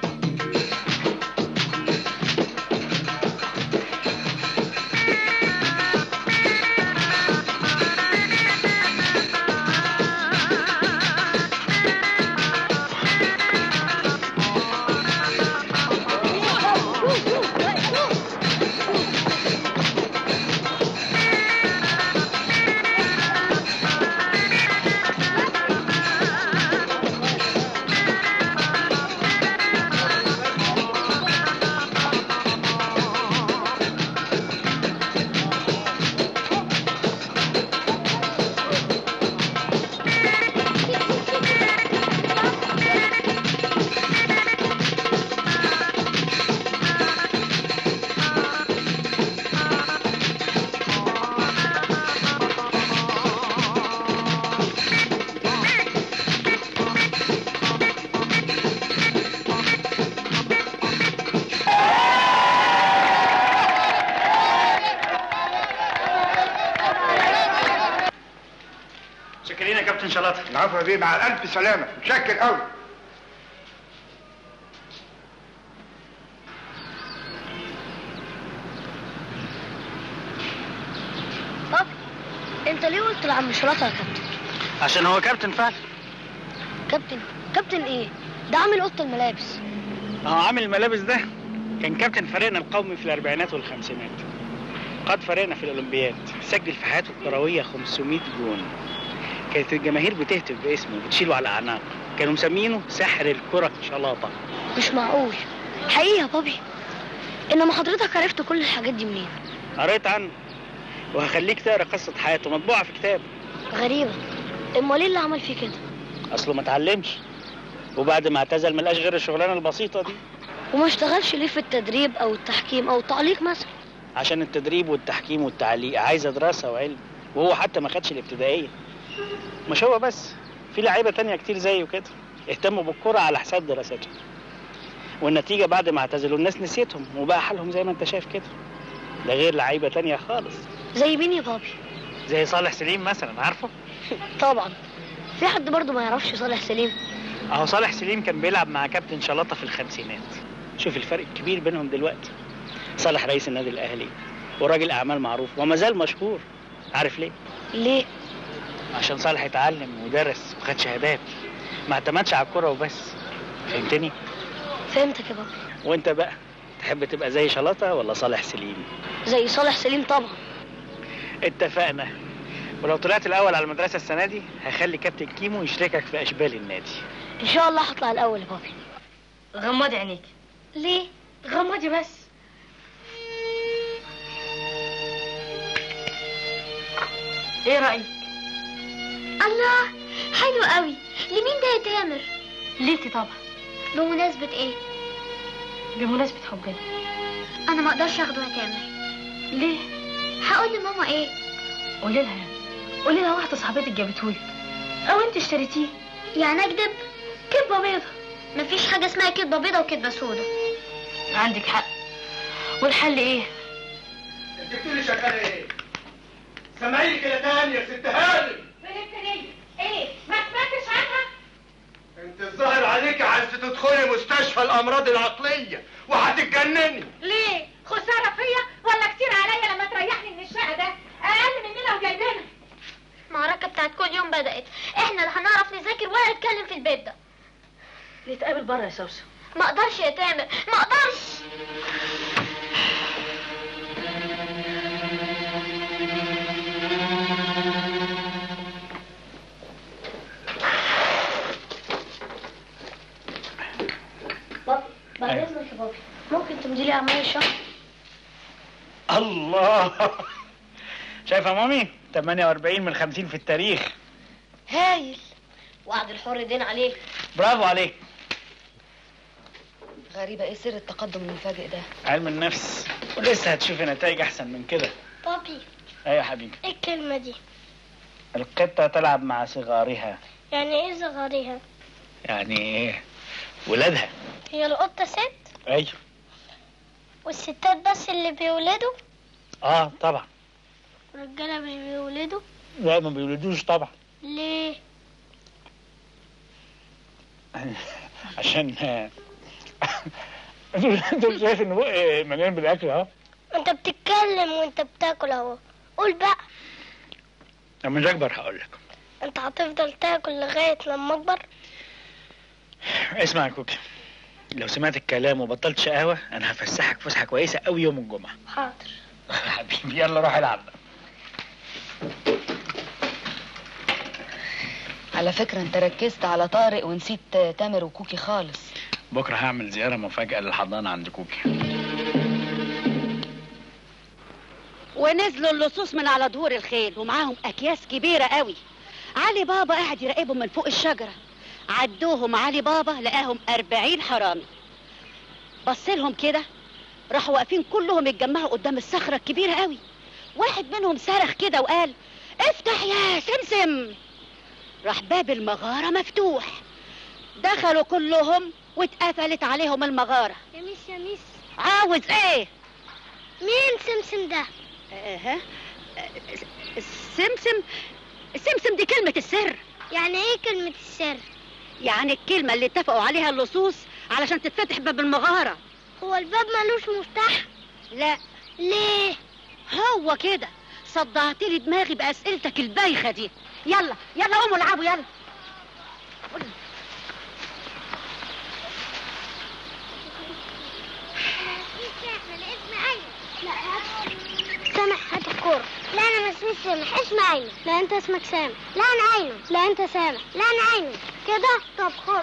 شكرين يا كابتن شلاطة العفو يا بيه مع الف سلامه متشكر قوي بابا انت ليه قلت لعم شراطة يا كابتن عشان هو كابتن فعلا كابتن كابتن ايه ده عامل اوضه الملابس ما هو عامل الملابس ده كان كابتن فريقنا القومي في الاربعينات والخمسينات قد فرقنا في الاولمبياد سجل في حياته الكرويه 500 جون كانت الجماهير بتهتف باسمه وبتشيله على اعناق كانوا مسمينه ساحر الكره شلاطه مش معقول حقيقي يا بابي انما حضرتك عرفت كل الحاجات دي منين قريت عنه وهخليك تقرا قصه حياته مطبوعه في كتاب غريبة امال ايه اللي عمل فيه كده اصله ما اتعلمش وبعد ما اعتزل ملقاش غير الشغلانه البسيطه دي وما اشتغلش ليه في التدريب او التحكيم او التعليق مثلا عشان التدريب والتحكيم والتعليق عايزه دراسه وعلم وهو حتى ما خدش الابتدائيه مش هو بس في لعيبه تانية كتير زيه كده اهتموا بالكرة على حساب دراستهم والنتيجه بعد ما اعتزلوا الناس نسيتهم وبقى حالهم زي ما انت شايف كده ده غير لعيبه تانية خالص زي مين يا بابي زي صالح سليم مثلا عارفه طبعا في حد برضه ما يعرفش صالح سليم اهو صالح سليم كان بيلعب مع كابتن شلاطه في الخمسينات شوف الفرق الكبير بينهم دلوقتي صالح رئيس النادي الاهلي وراجل اعمال معروف وما زال مشهور عارف ليه ليه عشان صالح اتعلم ودرس وخد شهادات ما اعتمدش على الكوره وبس فهمتني فهمتك يا بابي وانت بقى تحب تبقى زي شلاطه ولا صالح سليم زي صالح سليم طبعا اتفقنا ولو طلعت الاول على المدرسه السنه دي هخلي كابتن كيمو يشركك في اشبال النادي ان شاء الله هطلع الاول يا بابي غمضي عينيك ليه غمضي بس ايه رأيك؟ الله حلو قوي لمين ده يا تامر ليكي طبعا بمناسبة ايه بمناسبة حبنا انا ما اقدرش اخده يا تامر ليه؟ هقول لماما ايه قولي لها قولي لها واحدة صاحبتك جابتهولك او انت اشتريتيه يعني اكدب كدبة بيضة مفيش حاجة اسمها كدبة بيضة وكدبة سودا عندك حق والحل ايه؟ جبت لي شغاله ايه؟ سامعيني كده تاني يا ست هانم ايه؟ ما سمعتش عنها؟ انت الظاهر عليك عايزه تدخلي مستشفى الامراض العقليه وهتتجنني ليه؟ خسارة فيا ولا كتير عليا لما تريحني من الشقة ده؟ أقل مننا وجايبينها المعركة بتاعت كل يوم بدأت احنا لا هنعرف نذاكر ولا نتكلم في البيت ده نتقابل بره يا سوسو ما اقدرش يا تامر ما اقدرش بابي بعد اذنك يا بابي ممكن تمضي لي اعمال الشهر الله شايف يا مامي 48 من 50 في التاريخ هايل وعد الحر دين عليك برافو عليك غريبة ايه سر التقدم المفاجئ ده علم النفس ولسه هتشوفي نتائج احسن من كده بابي ايوه يا حبيبي ايه الكلمة دي القطة تلعب مع صغارها يعني ايه صغاريها يعني ايه ولادها هي القطة ست ايوه والستات بس اللي بيولدوا اه طبعا الرجالة مش بيولدوا لا ما بيولدوش طبعا ليه عشان انت مش شايف ان بقى مليان بالاكل اهو انت بتتكلم وانت بتاكل اهو قول بقى لما مش اكبر هقول لك انت هتفضل تاكل لغاية لما اكبر اسمع يا كوكي لو سمعت الكلام وبطلت شقاوة أنا هفسحك فسحة كويسة أوي يوم الجمعة حاضر حبيبي يلا روح العب بقى. على فكرة انت ركزت على طارق ونسيت تامر وكوكي خالص بكرة هعمل زيارة مفاجأة للحضانة عند كوكي ونزلوا اللصوص من على ظهور الخيل ومعاهم اكياس كبيره قوي علي بابا قاعد يراقبهم من فوق الشجره عدوهم علي بابا لقاهم أربعين حرامي بصلهم كده راحوا واقفين كلهم يتجمعوا قدام الصخره الكبيره قوي واحد منهم صرخ كده وقال افتح يا سمسم راح باب المغاره مفتوح دخلوا كلهم واتقفلت عليهم المغاره يا ميس يا ميس عاوز ايه مين سمسم ده اها السمسم السمسم دي كلمة السر يعني ايه كلمة السر يعني الكلمة اللي اتفقوا عليها اللصوص علشان تتفتح باب المغارة هو الباب ملوش مفتاح لا ليه هو كده صدعت لي دماغي بأسئلتك البايخة دي يلا يلا قوموا العبوا يلا سامع كورة لا انا ما اسمي سامح اسمي ايمن لا انت اسمك سامح لا انا ايمن لا انت سامح لا انا ايمن كده طب خد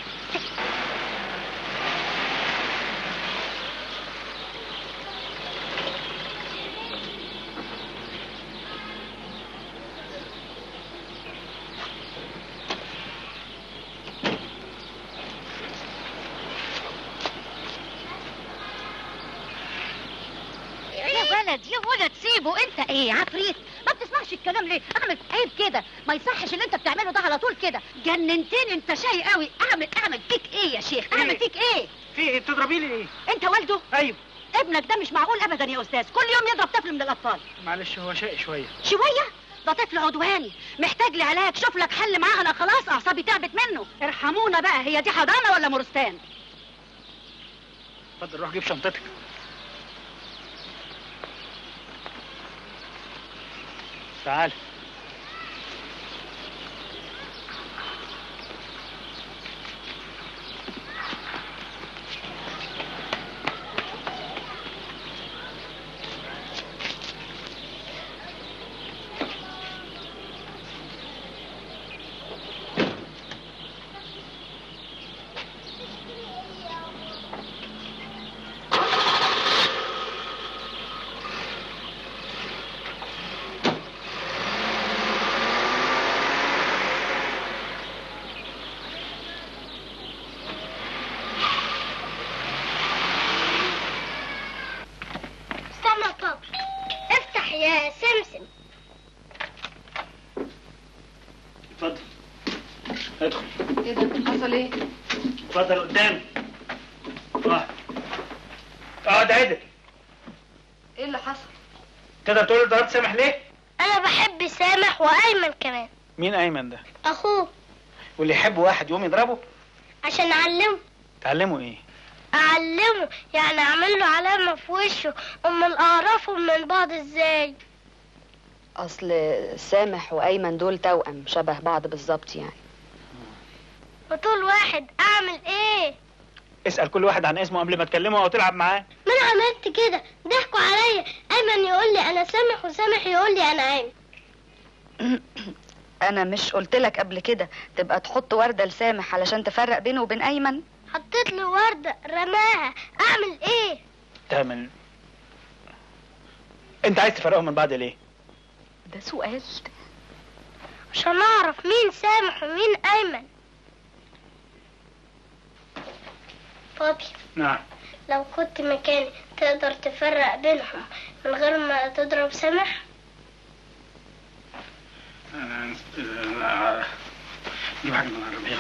يا ولد يا ولد سيبه انت ايه عفريت ما بتسمعش الكلام ليه اعمل عيب كده ما يصحش اللي انت بتعمله ده على طول كده جننتني انت شاي قوي اعمل اعمل فيك ايه يا شيخ اعمل إيه؟ فيك ايه في ايه بتضربي لي ايه انت والده ايوه ابنك ده مش معقول ابدا يا استاذ كل يوم يضرب طفل من الاطفال معلش هو شقي شويه شويه ده طفل عدواني محتاج لعلاج شوف لك حل معاه انا خلاص اعصابي تعبت منه ارحمونا بقى هي دي حضانه ولا مورستان اتفضل روح جيب شنطتك تعال استنى طب افتح يا سمسم اتفضل ادخل ايه ده حصل ايه اتفضل قدام اه اقعد عدل ايه اللي حصل تقدر تقول لي ضربت سامح ليه انا بحب سامح وايمن كمان مين ايمن ده اخوه واللي يحب واحد يقوم يضربه عشان اعلمه تعلمه ايه اعلمه يعني اعمل له علامه في وشه امال اعرفهم من بعض ازاي اصل سامح وايمن دول توأم شبه بعض بالظبط يعني وطول واحد اعمل ايه اسال كل واحد عن اسمه قبل ما تكلمه او تلعب معاه ما انا عملت كده ضحكوا عليا ايمن يقول لي انا سامح وسامح يقول لي انا ايمن انا مش قلت لك قبل كده تبقى تحط ورده لسامح علشان تفرق بينه وبين ايمن حطيت له ورده رماها اعمل ايه تعمل انت عايز تفرقهم من بعض ليه ده سؤال عشان اعرف مين سامح ومين ايمن بابي نعم لو كنت مكاني تقدر تفرق بينهم من غير ما تضرب سامح دي حاجه من العربيه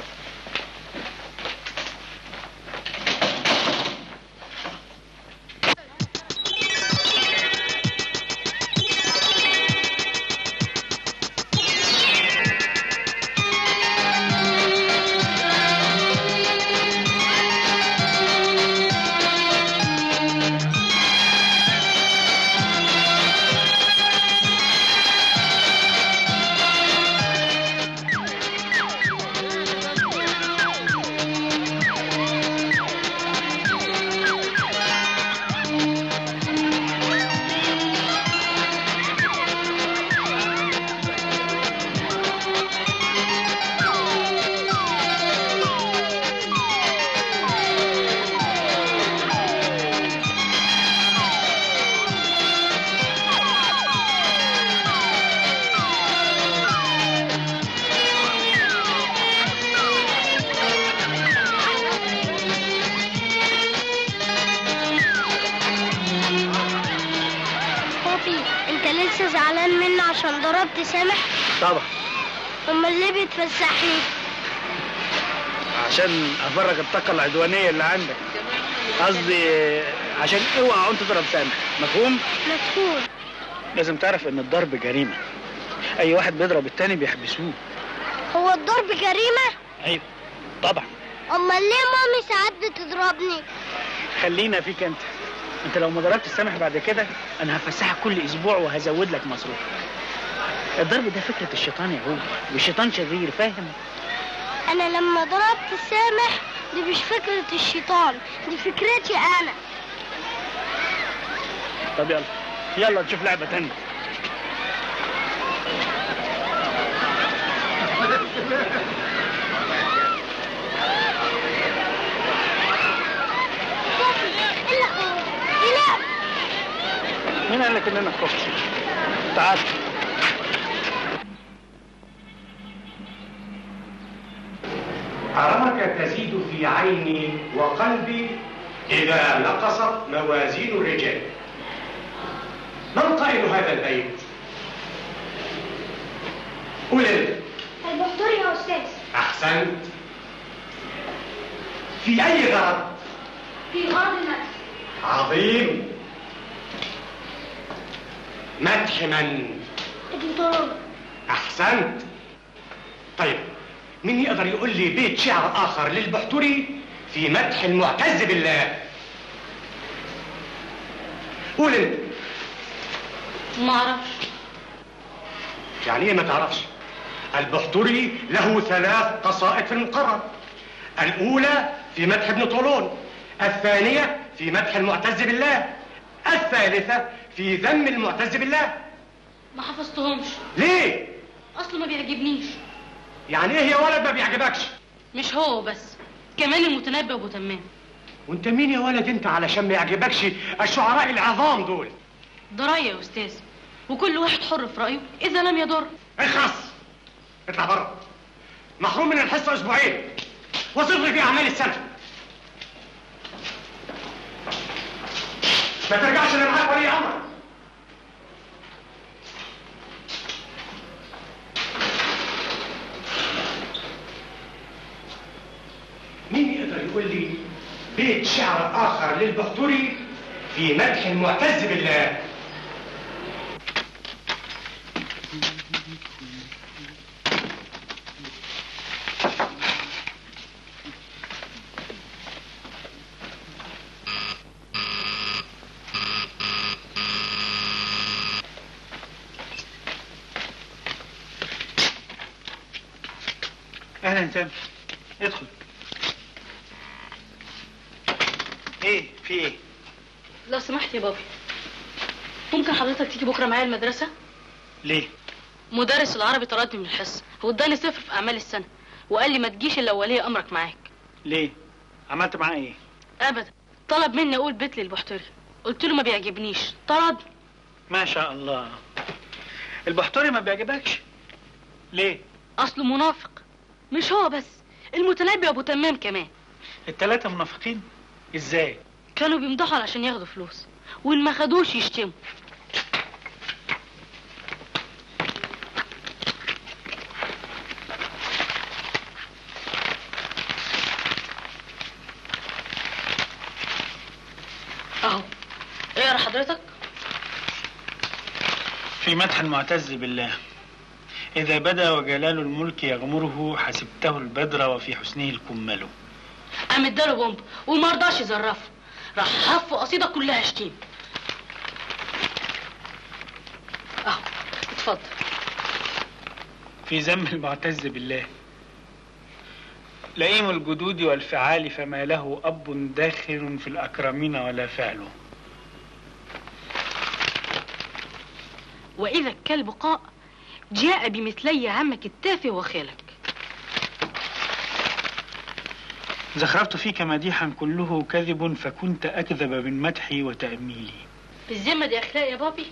بابي انت لسه زعلان مني عشان ضربت سامح طبعا امال ليه بتفسحني عشان افرغ الطاقه العدوانيه اللي عندك قصدي عشان اوعى انت تضرب سامح مفهوم مفهوم لازم تعرف ان الضرب جريمه اي واحد بيضرب التاني بيحبسوه هو الضرب جريمه ايوه طبعا امال ليه مامي ساعات بتضربني خلينا فيك انت انت لو ما ضربت السامح بعد كده انا هفسحك كل اسبوع وهزود لك مصروف الضرب ده فكره الشيطان يا هو والشيطان شرير فاهم انا لما ضربت سامح دي مش فكرة الشيطان دي فكرتي انا طب يلا يلا نشوف لعبه تانية مين قال لك ان انا خفت تعال حرمك تزيد في عيني وقلبي إذا نقصت موازين الرجال من قائل هذا البيت؟ قل انت البحتور يا أستاذ أحسنت في أي غرض؟ في غرض النفس عظيم مدح من؟ ابن طولون أحسنت طيب مين يقدر يقول لي بيت شعر آخر للبحتري في مدح المعتز بالله؟ قول انت ما اعرفش يعني ايه ما تعرفش البحتري له ثلاث قصائد في المقرر الأولى في مدح ابن طولون الثانية في مدح المعتز بالله الثالثة في ذم المعتز بالله ما حفظتهمش ليه؟ اصله ما بيعجبنيش يعني ايه يا ولد ما بيعجبكش؟ مش هو بس كمان المتنبي ابو تمام وانت مين يا ولد انت علشان ما يعجبكش الشعراء العظام دول؟ ده رايي يا استاذ وكل واحد حر في رايه اذا لم يضر اخلص اطلع بره محروم من الحصة اسبوعين وصفر في اعمال السنة ما ترجعش انا معاك ولي امرك مين يقدر يقول لي بيت شعر اخر للبحتري في مدح المعتز بالله اهلا سام ادخل ايه في ايه لو سمحت يا بابي ممكن حضرتك تيجي بكره معايا المدرسه ليه مدرس العربي طردني من الحصه واداني صفر في اعمال السنه وقال لي ما تجيش الا ولي امرك معاك ليه عملت معاه ايه ابدا طلب مني اقول بيت للبحتري قلت له ما بيعجبنيش طرد ما شاء الله البحتري ما بيعجبكش ليه اصله منافق مش هو بس المتنبي ابو تمام كمان التلاتة منافقين ازاي كانوا بيمدحوا علشان ياخدوا فلوس وان ما خدوش يشتموا اهو اقرا حضرتك في مدح المعتز بالله إذا بدا وجلال الملك يغمره حسبته البدر وفي حسنه الكمل قام اداله بومب وما رضاش يزرفه راح حف قصيده كلها شتيم اهو اتفضل في ذم المعتز بالله لئيم الجدود والفعال فما له أب داخل في الأكرمين ولا فعل واذا الكلب قاء جاء بمثلي عمك التافه وخالك زخرفت فيك مديحا كله كذب فكنت أكذب من مدحي وتأميلي بالذمه دي اخلاق يا بابي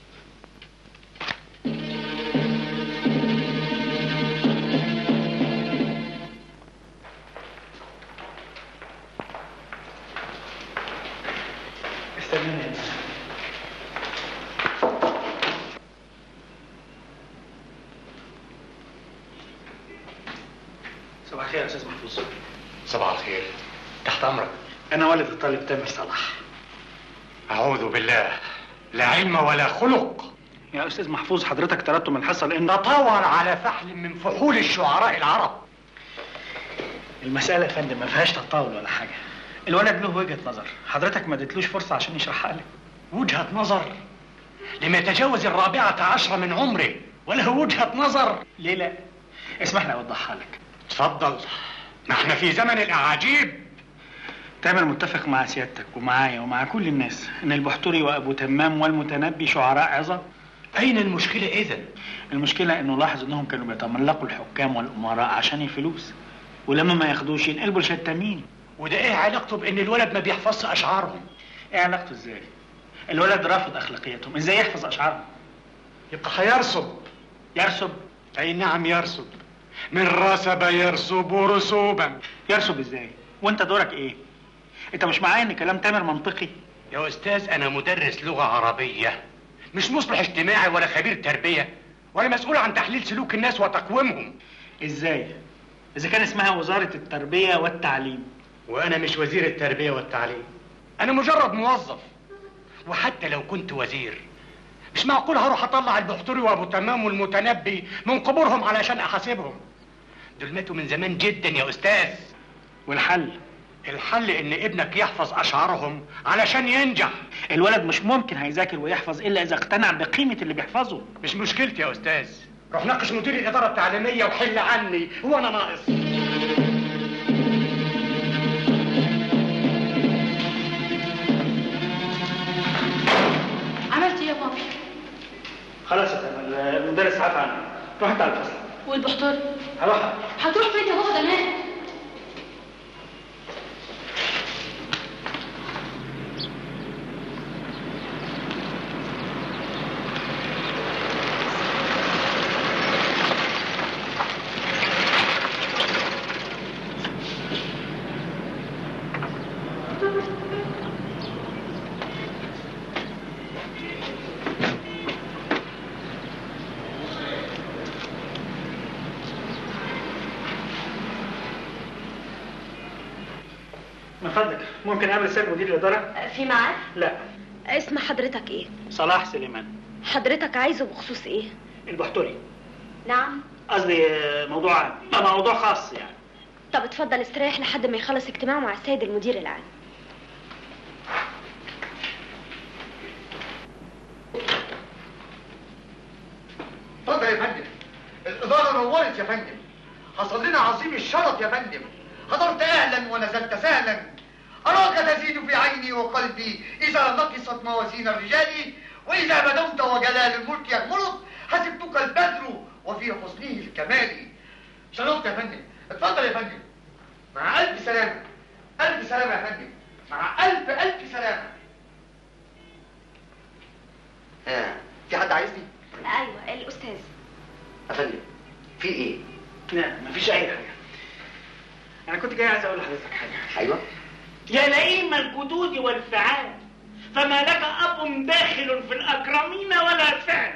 استناني صباح الخير يا أستاذ محفوظ صباح الخير تحت امرك أنا والد الطالب تامر صلاح اعوذ بالله لا علم ولا خلق يا أستاذ محفوظ حضرتك طردته من الحصة لأن تطاول على فحل من فحول الشعراء العرب المسألة يا فندم ما فيهاش تطاول ولا حاجة الولد له وجهة نظر حضرتك ما اديتلوش فرصة عشان يشرحها لك وجهة نظر لم يتجاوز الرابعة عشرة من عمره وله وجهة نظر ليه لا اسمح لي أوضحها لك تفضل ما احنا في زمن الأعاجيب تامر متفق مع سيادتك ومعايا ومع كل الناس ان البحتري وابو تمام والمتنبي شعراء عظة اين المشكله اذا المشكلة انه لاحظ انهم كانوا بيتملقوا الحكام والامراء عشان الفلوس ولما ما ياخدوش ينقلبوا الشتامين وده ايه علاقته بان الولد ما بيحفظش اشعارهم ايه علاقته ازاي الولد رافض اخلاقياتهم ازاي يحفظ اشعارهم يبقى هيرسب يرسب اي نعم يرسب من رسب يرسب رسوبا يرسب ازاي وانت دورك ايه انت مش معايا ان كلام تامر منطقي يا استاذ انا مدرس لغه عربيه مش مصلح اجتماعي ولا خبير تربيه ولا مسؤول عن تحليل سلوك الناس وتقويمهم ازاي اذا كان اسمها وزارة التربية والتعليم وانا مش وزير التربيه والتعليم انا مجرد موظف وحتى لو كنت وزير مش معقول هروح اطلع البحتري وابو تمام والمتنبي من قبورهم علشان احاسبهم دول ماتوا من زمان جدا يا استاذ والحل الحل ان ابنك يحفظ اشعارهم علشان ينجح الولد مش ممكن هيذاكر ويحفظ الا اذا اقتنع بقيمة اللي بيحفظه مش مشكلتي يا استاذ روح ناقش مدير الاداره التعليميه وحل عني هو انا ناقص عملت ايه يا بابا خلاص يا تامر المدرس عفى عنه روح انت على الفصل والبحتري هروح هتروح فين يا بابا ده مات من فضلك ممكن اقابل السيد مدير الاداره في معاد لا اسم حضرتك ايه صلاح سليمان حضرتك عايزه بخصوص ايه البحتري نعم قصدي آه، موضوع عام آه، موضوع خاص يعني طب اتفضل استريح لحد ما يخلص اجتماعه مع السيد المدير العام اتفضل يا فندم الإدارة نورت يا فندم حصل لنا عظيم الشرف يا فندم حضرت أهلا ونزلت سهلا أراك تزيد في عيني وقلبي إذا نقصت موازين الرجال وإذا بدوت وجلال الملك يغمرك حسبتك البدر وفي حسنه الكمال شرفت يا فندم اتفضل يا فندم مع ألف سلامة ألف سلامة يا فندم مع ألف ألف سلامة آه. في حد عايزني؟ ايوه الاستاذ يا فندم في ايه؟ لا مفيش اي حاجه انا كنت جاي عايز اقول لحضرتك حاجه ايوه يا لئيم الجدود والفعال فما لك اب داخل في الاكرمين ولا فعل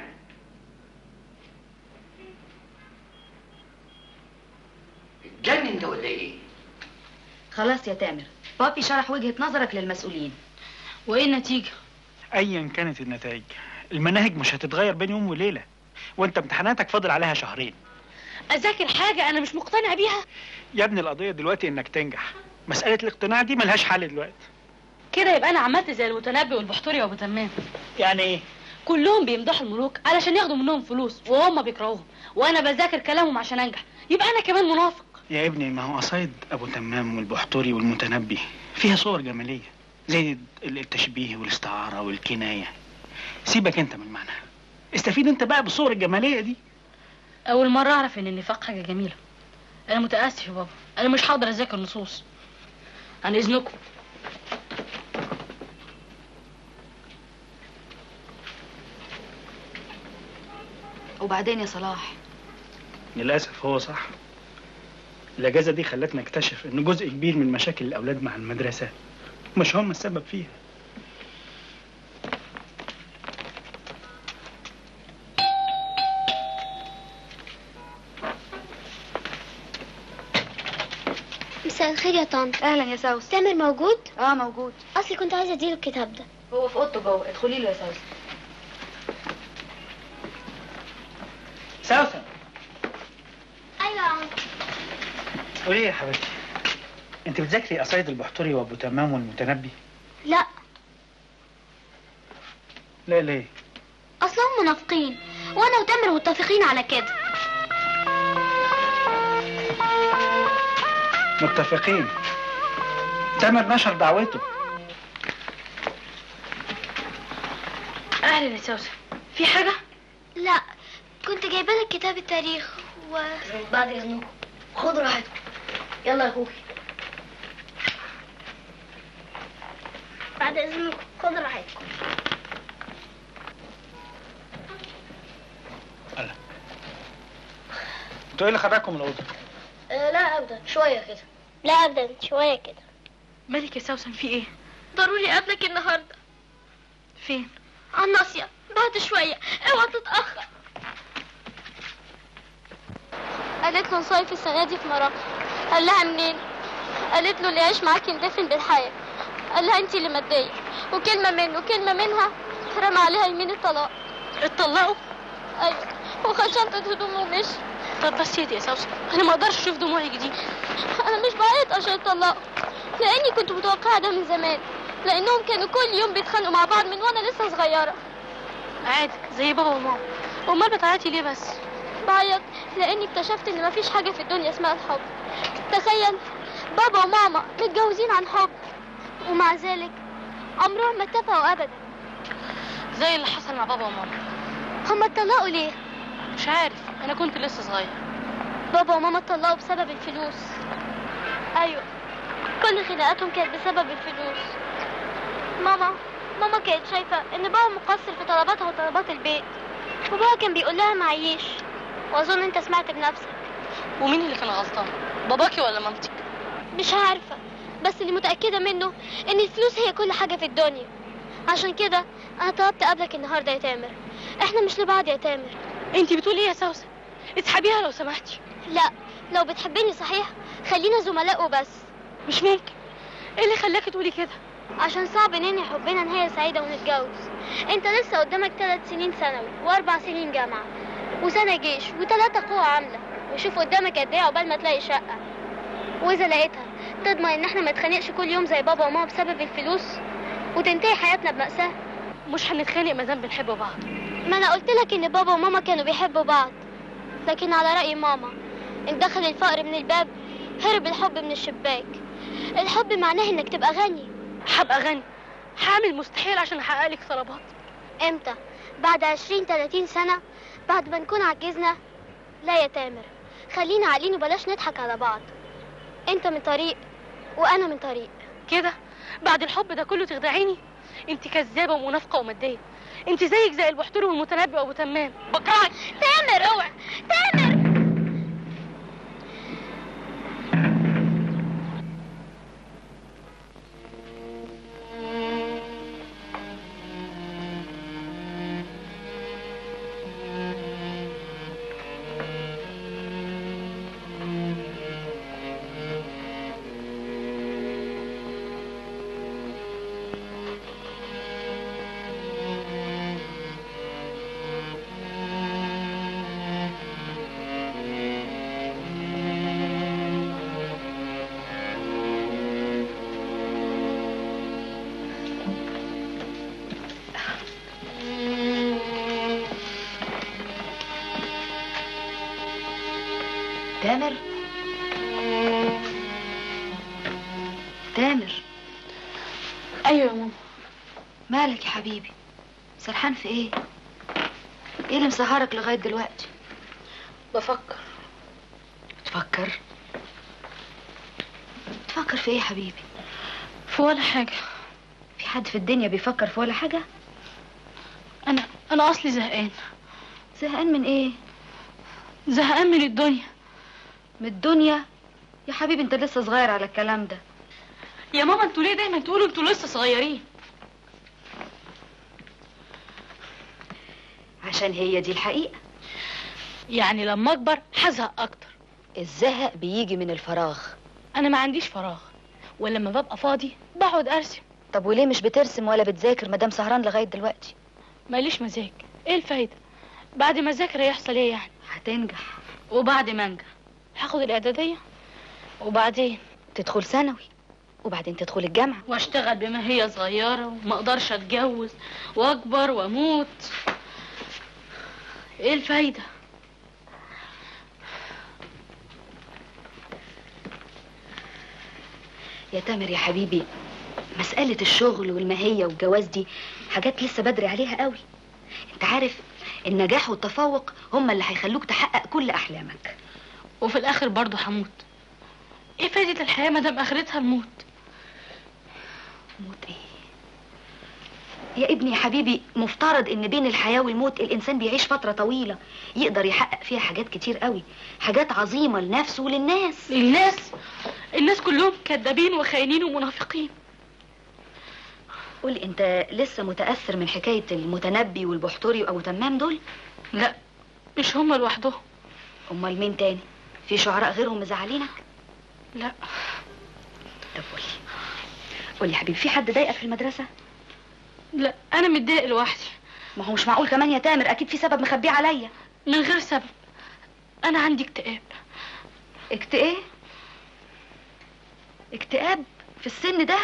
اتجنن ده ولا ايه؟ خلاص يا تامر بابي شرح وجهة نظرك للمسؤولين وايه النتيجه ايا كانت النتائج المناهج مش هتتغير بين يوم وليله وانت امتحاناتك فاضل عليها شهرين اذاكر حاجه انا مش مقتنع بيها يا ابني القضيه دلوقتي انك تنجح مساله الاقتناع دي ملهاش حل دلوقتي كده يبقى انا عملت زي المتنبي والبحتري وابو تمام يعني ايه كلهم بيمدحوا الملوك علشان ياخدوا منهم فلوس وهم بيكرهوهم وانا بذاكر كلامهم عشان انجح يبقى انا كمان منافق يا ابني ما هو قصايد ابو تمام والبحتري والمتنبي فيها صور جماليه زي التشبيه والاستعاره والكنايه سيبك انت من المعنى استفيد انت بقى بالصور الجماليه دي اول مره اعرف ان النفاق حاجه جميله انا متاسف يا بابا انا مش هقدر اذاكر نصوص عن اذنكم وبعدين يا صلاح للاسف هو صح الاجازه دي خلتنا نكتشف ان جزء كبير من مشاكل الاولاد مع المدرسه مش هم السبب فيها مساء الخير يا طنط اهلا يا سوس تامر موجود اه موجود اصلي كنت عايزه اديله الكتاب ده هو في اوضته جوه ادخلي له يا سوس سوسن ايوه يا عم قولي لي يا حبيبتي انت بتذاكري قصايد البحتري وابو تمام والمتنبي لا لا ليه اصلهم منافقين وانا وتامر متفقين على كده متفقين تامر نشر دعوته اهلا يا سوسن في حاجه لا كنت جايبه لك كتاب التاريخ و بعد اذنكم خدوا راحتكم يلا يا اخوكي بعد اذنكم خد راحتكم انتوا ايه اللي خرجكم من الاوضه آه لا ابدا شويه كده لا ابدا شويه كده مالك يا سوسن في ايه ضروري اقابلك النهارده فين على الناصيه بعد شويه اوعى تتاخر قالت له نصيف السنه دي في مراكش قال لها منين قالت له اللي يعيش معاك يندفن بالحياه قال لها انت اللي ماديه وكلمه منه وكلمه منها رمى عليها يمين الطلاق اتطلقوا ايوه وخد شنطه هدومه ومشي طب بس يا سوسن انا ما اقدرش اشوف دموعك دي انا مش بعيط عشان اتطلقوا لاني كنت متوقعه ده من زمان لانهم كانوا كل يوم بيتخانقوا مع بعض من وانا لسه صغيره عادي زي بابا وماما امال بتعيطي ليه بس بعيط لاني اكتشفت ان مفيش حاجه في الدنيا اسمها الحب تخيل بابا وماما متجوزين عن حب ومع ذلك عمرهم ما اتفقوا ابدا زي اللي حصل مع بابا وماما هما اتطلقوا ليه مش عارف انا كنت لسه صغير بابا وماما اتطلقوا بسبب الفلوس ايوه كل خناقاتهم كانت بسبب الفلوس ماما ماما كانت شايفه ان بابا مقصر في طلباتها وطلبات البيت وبابا كان بيقول لها معيش واظن انت سمعت بنفسك ومين اللي كان غلطان باباكي ولا مامتك مش عارفه بس اللي متاكده منه ان الفلوس هي كل حاجه في الدنيا عشان كده انا طلبت قبلك النهارده يا تامر احنا مش لبعض يا تامر انت بتقولي ايه يا سوسن اسحبيها لو سمحتي لا لو بتحبني صحيح خلينا زملاء وبس مش ممكن ايه اللي خلاكي تقولي كده عشان صعب ننهي حبنا نهاية سعيدة ونتجوز انت لسه قدامك ثلاث سنين ثانوي واربع سنين جامعة وسنة جيش وثلاثة قوة عاملة وشوف قدامك قد ايه عقبال ما تلاقي شقة واذا لقيتها تضمن ان احنا ما نتخانقش كل يوم زي بابا وماما بسبب الفلوس وتنتهي حياتنا بمأساة مش هنتخانق ما دام بنحب بعض ما انا قلت لك ان بابا وماما كانوا بيحبوا بعض لكن على رأي ماما ان دخل الفقر من الباب هرب الحب من الشباك الحب معناه انك تبقى غني هبقى غني هعمل مستحيل عشان احقق لك طلبات امتى بعد عشرين تلاتين سنة بعد ما نكون عجزنا لا يا تامر خلينا عاقلين وبلاش نضحك على بعض انت من طريق وانا من طريق كده بعد الحب ده كله تخدعيني انت كذابه ومنافقه وماديه انت زيك زي البحتور والمتنبي وابو تمام بكرهك تامر اوعى تامر تامر تامر ايوه يا ماما مالك يا حبيبي سرحان في ايه ايه اللي مسهرك لغايه دلوقتي بفكر تفكر تفكر في ايه يا حبيبي في ولا حاجه في حد في الدنيا بيفكر في ولا حاجه انا انا اصلي زهقان زهقان من ايه زهقان من الدنيا من الدنيا يا حبيبي انت لسه صغير على الكلام ده يا ماما انتوا ليه دايما تقولوا انتوا لسه صغيرين عشان هي دي الحقيقه يعني لما اكبر هزهق اكتر الزهق بيجي من الفراغ انا ما عنديش فراغ ولما ببقى فاضي بقعد ارسم طب وليه مش بترسم ولا بتذاكر مادام سهران لغايه دلوقتي ماليش مزاج ايه الفايده بعد ما اذاكر هيحصل ايه يعني هتنجح وبعد ما انجح هاخد الاعداديه وبعدين تدخل ثانوي وبعدين تدخل الجامعه واشتغل بما هي صغيره وما اقدرش اتجوز واكبر واموت ايه الفايده يا تامر يا حبيبي مسألة الشغل والماهية والجواز دي حاجات لسه بدري عليها قوي انت عارف النجاح والتفوق هما اللي هيخلوك تحقق كل احلامك وفي الاخر برضه هموت ايه فايدة الحياة مادام اخرتها الموت موت ايه يا ابني يا حبيبي مفترض ان بين الحياة والموت الانسان بيعيش فترة طويلة يقدر يحقق فيها حاجات كتير قوي حاجات عظيمة لنفسه وللناس الناس الناس كلهم كذابين وخاينين ومنافقين قول انت لسه متأثر من حكاية المتنبي والبحتري وابو تمام دول لا مش هما لوحدهم امال مين تاني في شعراء غيرهم مزعلينك لا طب قولي قولي يا حبيبي في حد ضايقك في المدرسة لا انا متضايق لوحدي ما هو مش معقول كمان يا تامر اكيد في سبب مخبيه عليا من غير سبب انا عندي اكتئاب اكتئاب اكتئاب في السن ده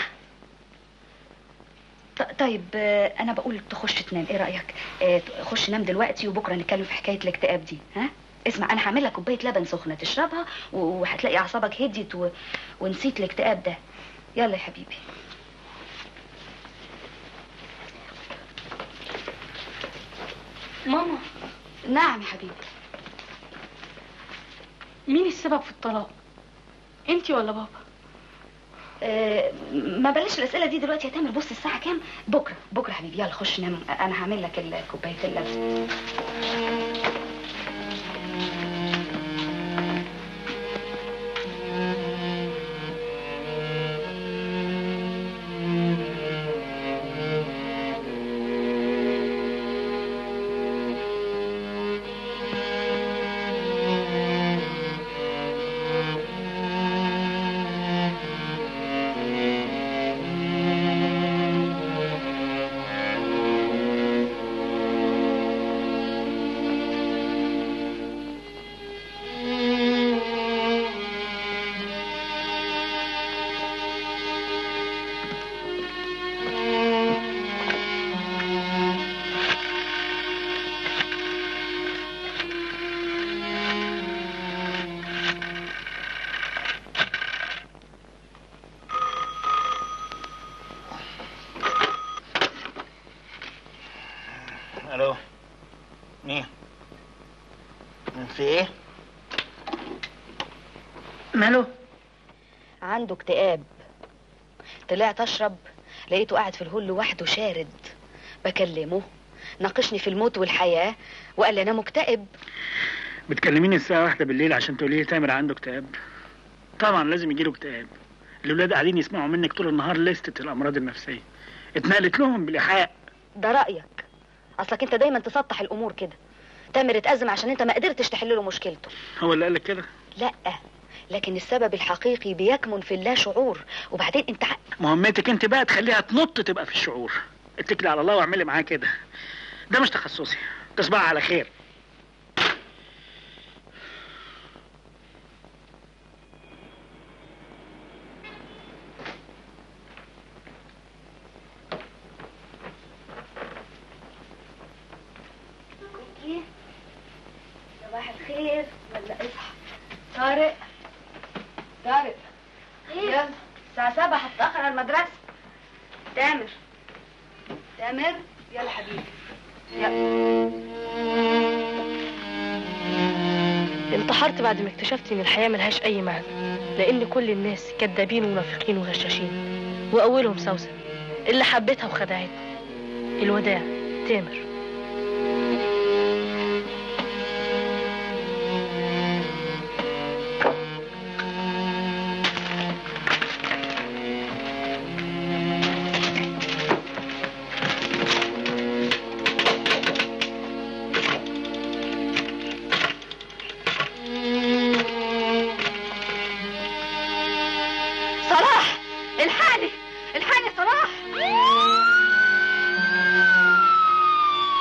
ط- طيب آه، انا بقول تخش تنام ايه رايك آه، خش نام دلوقتي وبكره نتكلم في حكايه الاكتئاب دي ها اسمع انا هعمل لك كوبايه لبن سخنه تشربها و- وهتلاقي اعصابك هديت و... ونسيت الاكتئاب ده يلا يا حبيبي ماما نعم يا حبيبي مين السبب في الطلاق انتي ولا بابا آه، ما بلاش الاسئله دي دلوقتي يا تامر بص الساعه كام بكره بكره يا حبيبي يلا خش نام انا هعمل لك ال- كوبايه اللبن الو مين في ايه ماله عنده اكتئاب طلعت اشرب لقيته قاعد في الهول لوحده شارد بكلمه ناقشني في الموت والحياه وقال لي انا مكتئب بتكلميني الساعة واحدة بالليل عشان تقولي لي تامر عنده اكتئاب طبعا لازم يجيله اكتئاب الولاد قاعدين يسمعوا منك طول النهار لستة الأمراض النفسية اتنقلت لهم بالإيحاء ده رايك اصلك انت دايما تسطح الامور كده تامر اتأزم عشان انت ما قدرتش تحل له مشكلته هو اللي قالك كده لا لكن السبب الحقيقي بيكمن في اللا شعور وبعدين انت ع- مهمتك انت بقى تخليها تنط تبقى في الشعور اتكلي على الله واعملي معاه كده ده مش تخصصي تصبح على خير كوكي صباح الخير ولا اصحى طارق طارق يلا الساعة سبعة هتتأخر على المدرسة تامر تامر يلا حبيبي انتحرت بعد ما اكتشفت ان الحياة ملهاش اي معنى لان كل الناس كدابين ومنافقين وغشاشين واولهم سوسن اللي حبتها وخدعتها الوداع تامر صلاح الحقني الحقني يا صلاح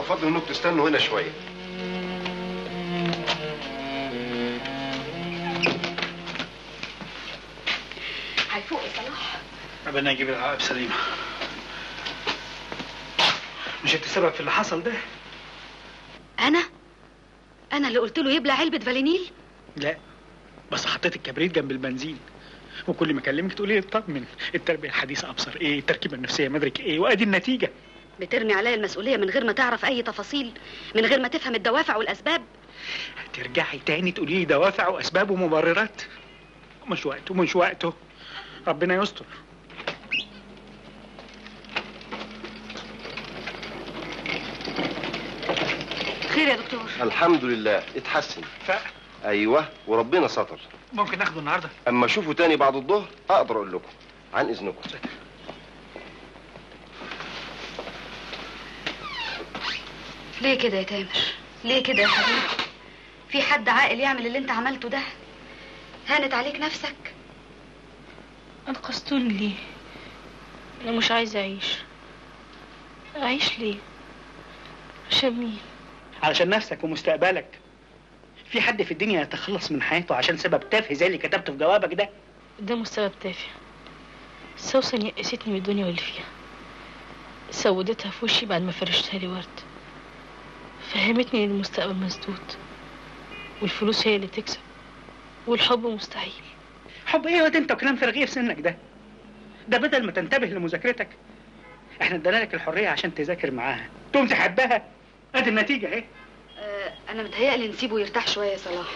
افضل انكم تستنوا هنا شويه هيفوق يا صلاح ربنا يجيب العقاب سليمة مش انت السبب في اللي حصل ده انا انا اللي قلت له يبلع علبه فالينيل لا بس حطيت الكبريت جنب البنزين وكل ما اكلمك تقولي لي اطمن التربيه الحديثه ابصر ايه التركيبه النفسيه مدرك ايه وادي النتيجه بترمي عليا المسؤوليه من غير ما تعرف اي تفاصيل من غير ما تفهم الدوافع والاسباب ترجعي تاني تقولي لي دوافع واسباب ومبررات مش وقته مش وقته ربنا يستر خير يا دكتور الحمد لله اتحسن ف... ايوه وربنا ستر ممكن ناخده النهارده اما اشوفه تاني بعد الظهر اقدر اقول لكم عن اذنكم ليه كده يا تامر ليه كده يا حبيبي في حد عاقل يعمل اللي انت عملته ده هانت عليك نفسك انقذتوني ليه انا مش عايزه اعيش اعيش ليه عشان مين علشان نفسك ومستقبلك في حد في الدنيا يتخلص من حياته عشان سبب تافه زي اللي كتبته في جوابك ده ده مش سبب تافه سوسن يأستني من الدنيا واللي فيها سودتها في وشي بعد ما فرشتها لي ورد فهمتني ان المستقبل مسدود والفلوس هي اللي تكسب والحب مستحيل حب ايه واد انت وكلام فرغيه في سنك ده ده بدل ما تنتبه لمذاكرتك احنا ادينا لك الحريه عشان تذاكر معاها تقوم تحبها ادي النتيجه اهي آه انا متهيألي نسيبه يرتاح شويه يا صلاح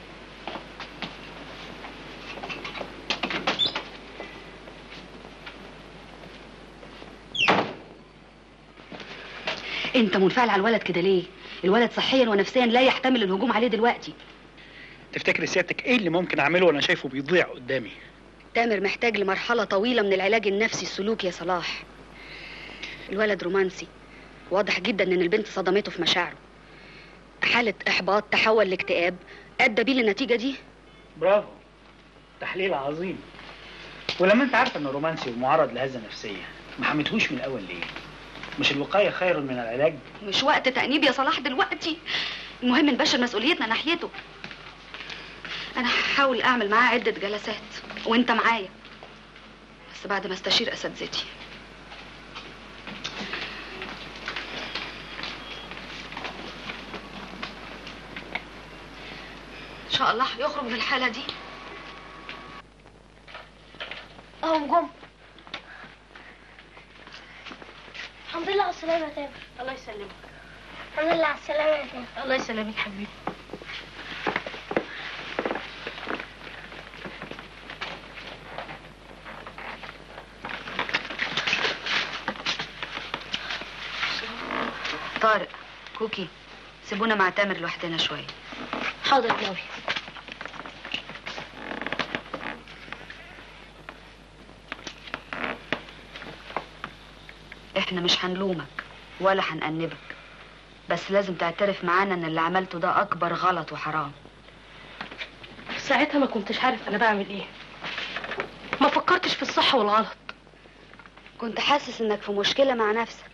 انت منفعل على الولد كده ليه الولد صحيا ونفسيا لا يحتمل الهجوم عليه دلوقتي تفتكر سيادتك ايه اللي ممكن اعمله وانا شايفه بيضيع قدامي تامر محتاج لمرحله طويله من العلاج النفسي السلوكي يا صلاح الولد رومانسي واضح جدا ان البنت صدمته في مشاعره حاله احباط تحول لاكتئاب ادى بيه للنتيجه دي برافو تحليل عظيم ولما انت عارفه انه رومانسي ومعرض لهزه نفسيه ما حميتهوش من الاول ليه مش الوقايه خير من العلاج مش وقت تأنيب يا صلاح دلوقتي المهم نبشر مسؤوليتنا ناحيته انا هحاول اعمل معاه عده جلسات وانت معايا بس بعد ما استشير اساتذتي ان شاء الله هيخرج من الحاله دي اهم جم الحمد لله على السلامة يا تامر الله يسلمك الحمد لله على السلامة يا تامر الله يسلمك حبيبي طارق كوكي سيبونا مع تامر لوحدنا شويه حاضر ناوي احنا مش هنلومك ولا هنأنبك بس لازم تعترف معانا ان اللي عملته ده اكبر غلط وحرام ساعتها ما كنتش عارف انا بعمل ايه ما فكرتش في الصح والغلط كنت حاسس انك في مشكلة مع نفسك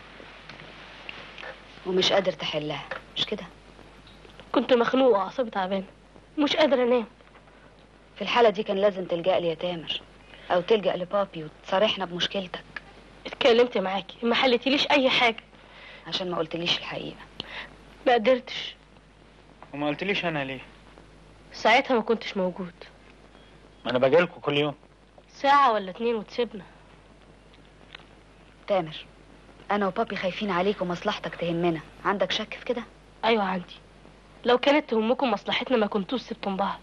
ومش قادر تحلها مش كده كنت مخنوقة اعصابي تعبانة مش قادرة انام في الحالة دي كان لازم تلجأ لي يا تامر او تلجأ لبابي وتصارحنا بمشكلتك اتكلمت معاكي ما حلتيليش اي حاجة عشان ما قلتليش الحقيقة ما قدرتش وما قلتليش انا ليه ساعتها ما كنتش موجود ما انا باجيلكوا كل يوم ساعة ولا اتنين وتسيبنا تامر انا وبابي خايفين عليك ومصلحتك تهمنا عندك شك في كده ايوه عندي لو كانت تهمكم مصلحتنا ما كنتوش سبتم بعض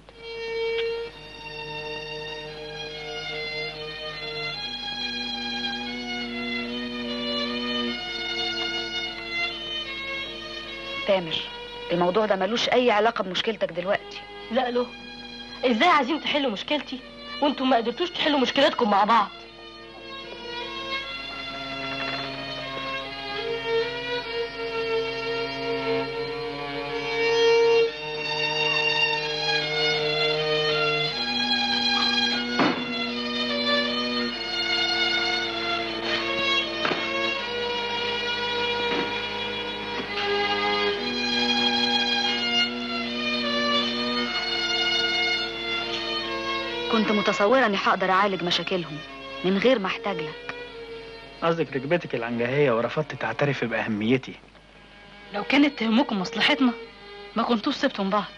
تامر الموضوع ده ملوش اي علاقة بمشكلتك دلوقتي لا له ازاي عايزين تحلوا مشكلتي وانتم ما قدرتوش تحلوا مشكلتكم مع بعض كنت متصورة اني هقدر اعالج مشاكلهم من غير ما احتاج لك قصدك ركبتك العنجهية ورفضت تعترفي بأهميتي لو كانت تهمكم مصلحتنا ما كنتوش سبتم بعض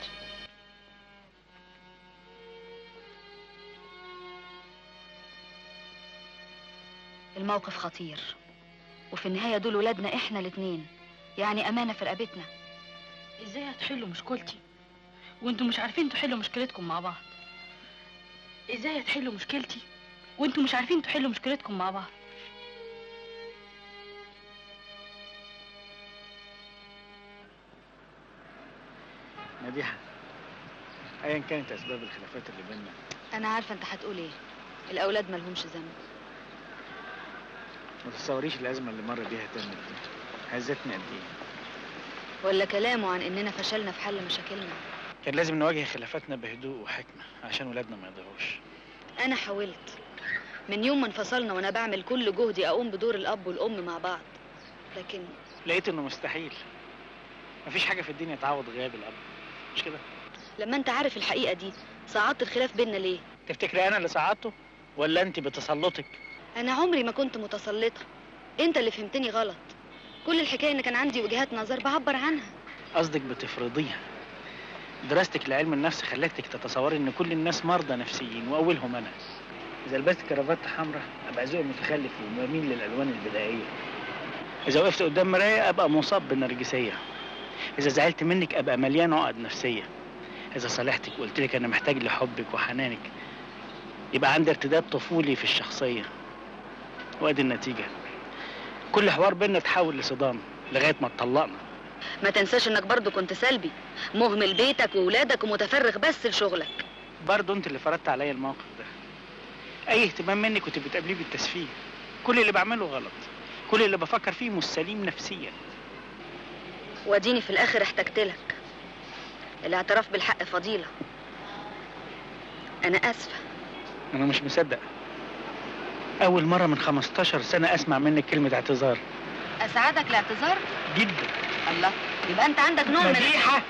الموقف خطير وفي النهاية دول ولادنا احنا الاتنين يعني امانة في رقبتنا ازاي هتحلوا مشكلتي وانتوا مش عارفين تحلوا مشكلتكم مع بعض ازاي هتحلوا مشكلتي وانتوا مش عارفين تحلوا مشكلتكم مع بعض مديحة أيا كانت أسباب الخلافات اللي بيننا انا عارفة انت هتقول ايه الاولاد ملهمش ذنب ما تتصوريش الأزمة اللي مر بيها تامر دي هزتني قد إيه ولا كلامه عن اننا فشلنا في حل مشاكلنا كان لازم نواجه خلافاتنا بهدوء وحكمة عشان ولادنا ما يضيعوش انا حاولت من يوم ما انفصلنا وانا بعمل كل جهدي اقوم بدور الاب والام مع بعض لكن لقيت إنه مستحيل مفيش حاجة في الدنيا تعوض غياب الأب مش كده لما انت عارف الحقيقة دي صعدت الخلاف بيننا ليه تفتكري أنا اللي صعدته ولا أنت بتسلطك انا عمري ما كنت متسلطة انت اللي فهمتني غلط كل الحكاية ان كان عندي وجهات نظر بعبر عنها قصدك بتفرضيها دراستك لعلم النفس خلتك تتصوري ان كل الناس مرضى نفسيين واولهم انا اذا لبست كرافات حمراء ابقى ذوقي متخلف وبميل للالوان البدائيه اذا وقفت قدام مرايه ابقى مصاب بالنرجسيه اذا زعلت منك ابقى مليان عقد نفسيه اذا صالحتك وقلت لك انا محتاج لحبك وحنانك يبقى عندي ارتداد طفولي في الشخصيه وادي النتيجه كل حوار بينا تحول لصدام لغايه ما اتطلقنا ما تنساش انك برضو كنت سلبي مهمل بيتك وولادك ومتفرغ بس لشغلك برضه انت اللي فرضت عليا الموقف ده اي اهتمام مني كنت بتقابليه بالتسفيه كل اللي بعمله غلط كل اللي بفكر فيه مش سليم نفسيا واديني في الاخر احتجت لك الاعتراف بالحق فضيلة انا اسفة انا مش مصدق اول مره من 15 سنه اسمع منك كلمه اعتذار اسعدك الاعتذار جدا الله يبقى انت عندك نوع من مديحة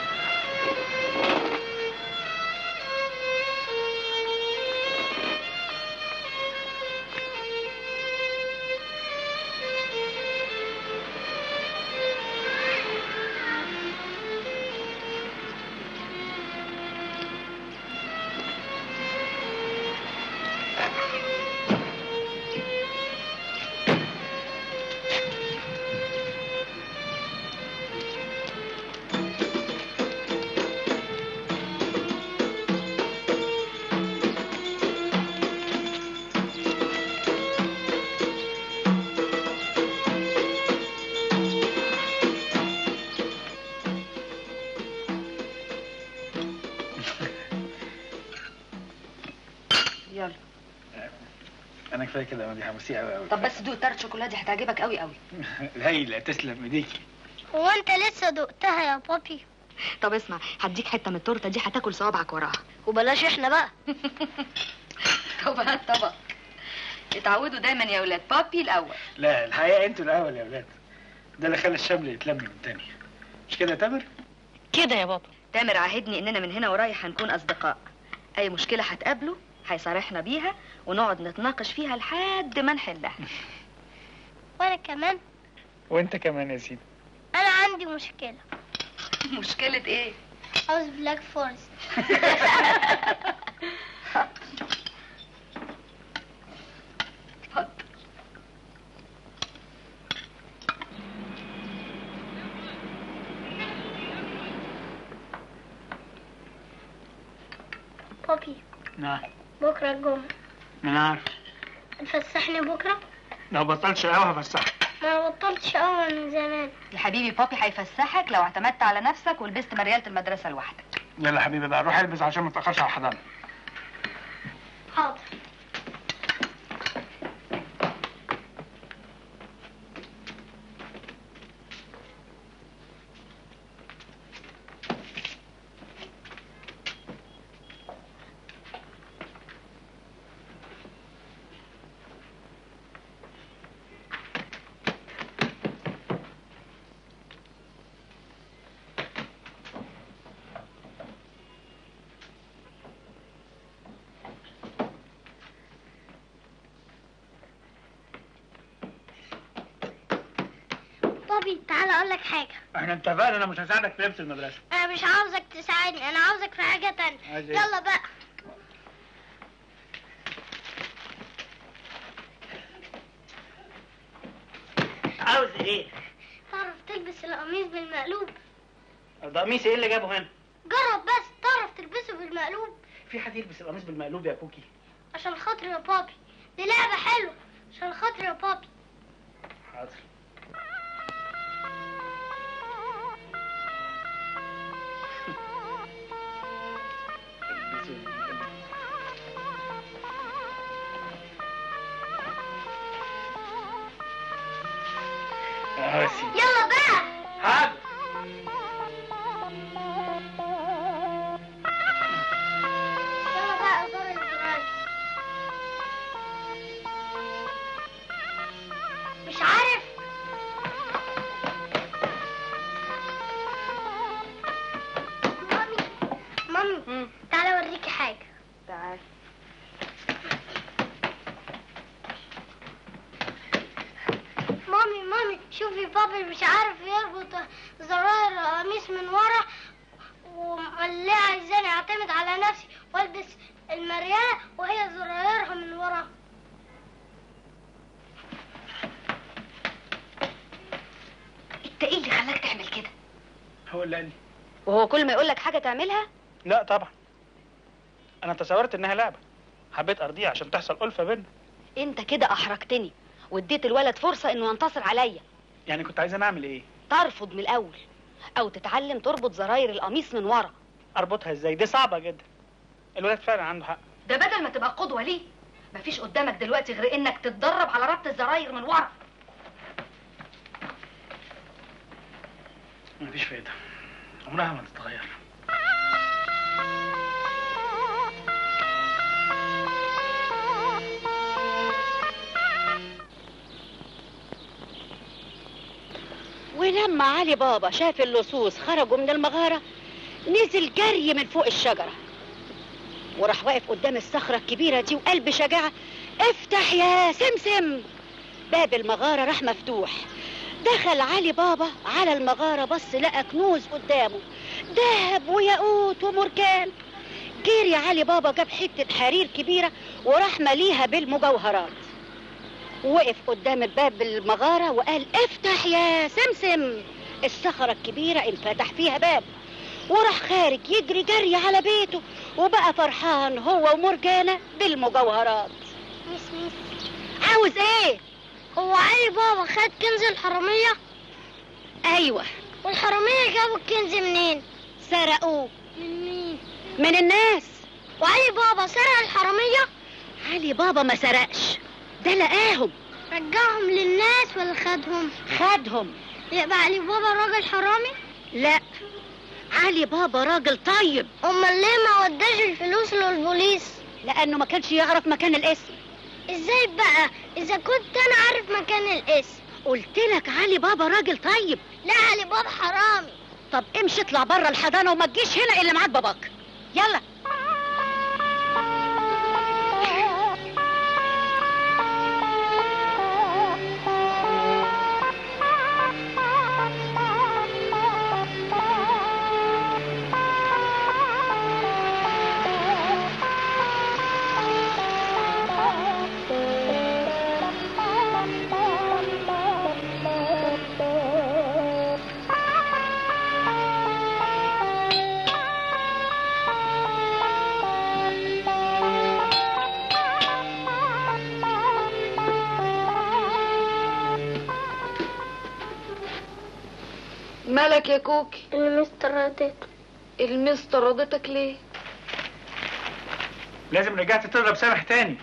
يلا انا كفايه كده يا مديحه ميرسي قوي قوي طب بس دوق تارت شوكولاته هتعجبك قوي قوي هايله تسلم ايديكي هو انت لسه دقتها يا بابي طب اسمع هديك حته من التورته دي هتاكل صوابعك وراها وبلاش احنا بقى طب هات طبق اتعودوا دايما يا ولاد بابي الاول لا الحقيقه انتوا الاول يا اولاد ده اللي خلى الشمل يتلم من تاني مش كده يا تامر كده يا بابا تامر عاهدني اننا من هنا ورايح هنكون اصدقاء اي مشكله هتقابله هيصارحنا بيها ونقعد نتناقش فيها لحد ما نحلها وانا كمان وانت كمان يا سيدي انا عندي مشكلة مشكله ايه عاوز بلاك فورست بابي نعم بكرة الجمعة انا عارف تفسحني بكرة لو بطلت قهوه هفسحك ما بطلتش قهوة من زمان يا حبيبي بابي هيفسحك لو اعتمدت على نفسك ولبست مريالة المدرسه لوحدك يلا يا حبيبي بقى روح البس عشان ما تاخرش على الحضانه حاضر بابي تعالى اقول لك حاجه احنا اتفقنا انا مش هساعدك في لبس المدرسه انا مش عاوزك تساعدني انا عاوزك في حاجه تانية عايز إيه؟ يلا بقى عاوز ايه؟ تعرف تلبس القميص بالمقلوب ده قميص ايه اللي جابه هنا؟ جرب بس تعرف تلبسه بالمقلوب في حد يلبس القميص بالمقلوب يا كوكي؟ عشان خاطر يا بابي دي لعبه حلوه عشان خاطر يا بابي حاضر اه سيدي يلا بقى حاضر يلا بقى زار الزراير مش عارف مامي مامي تعالى اوريكي حاجه تعال مامي مامي شوفي بابي مش عارف يربط زراير القميص من ورا واللي عايزاني اعتمد على نفسي والبس المريالة وهي زرايرها من ورا انت ايه اللي خلاك تعمل كده هو اللي قال لي وهو كل ما يقول لك حاجه تعملها لا طبعا انا تصورت انها لعبه حبيت ارضيها عشان تحصل الفه بينا انت كده احرجتني واديت الولد فرصه انه ينتصر عليا يعني كنت عايز انا اعمل ايه ترفض من الاول او تتعلم تربط زراير القميص من ورا اربطها ازاي دي صعبه جدا الولاد فعلا عنده حق ده بدل ما تبقى قدوه ليه مفيش قدامك دلوقتي غير انك تتدرب على ربط الزراير من ورا مفيش فايده عمرها ما تتغير ولما علي بابا شاف اللصوص خرجوا من المغارة نزل جري من فوق الشجرة وراح واقف قدام الصخرة الكبيرة دي وقال بشجاعة افتح يا سمسم باب المغارة راح مفتوح دخل علي بابا على المغارة بص لقى كنوز قدامه ذهب وياقوت ومرجان جري علي بابا جاب حتة حرير كبيرة وراح مليها بالمجوهرات وقف قدام الباب المغارة وقال افتح يا سمسم الصخرة الكبيرة انفتح فيها باب وراح خارج يجري جري على بيته وبقى فرحان هو ومرجانة بالمجوهرات ميس ميس عاوز ايه؟ هو علي بابا خد كنز الحرامية ايوه والحرامية جابوا الكنز منين سرقوه من مين من الناس وعلي بابا سرق الحرامية علي بابا ما سرقش ده لقاهم رجعهم للناس ولا خدهم خدهم يبقى علي بابا راجل حرامي لا علي بابا راجل طيب امال ليه ما وداش الفلوس للبوليس لانه ما كانش يعرف مكان الاسم ازاي بقى اذا كنت انا عارف مكان الاسم قلت لك علي بابا راجل طيب لا علي بابا حرامي طب امشي اطلع بره الحضانه وما تجيش هنا الا معاك باباك يلا مالك يا كوكي المستر رديت المس طردتك ليه لازم رجعت تضرب سامح تاني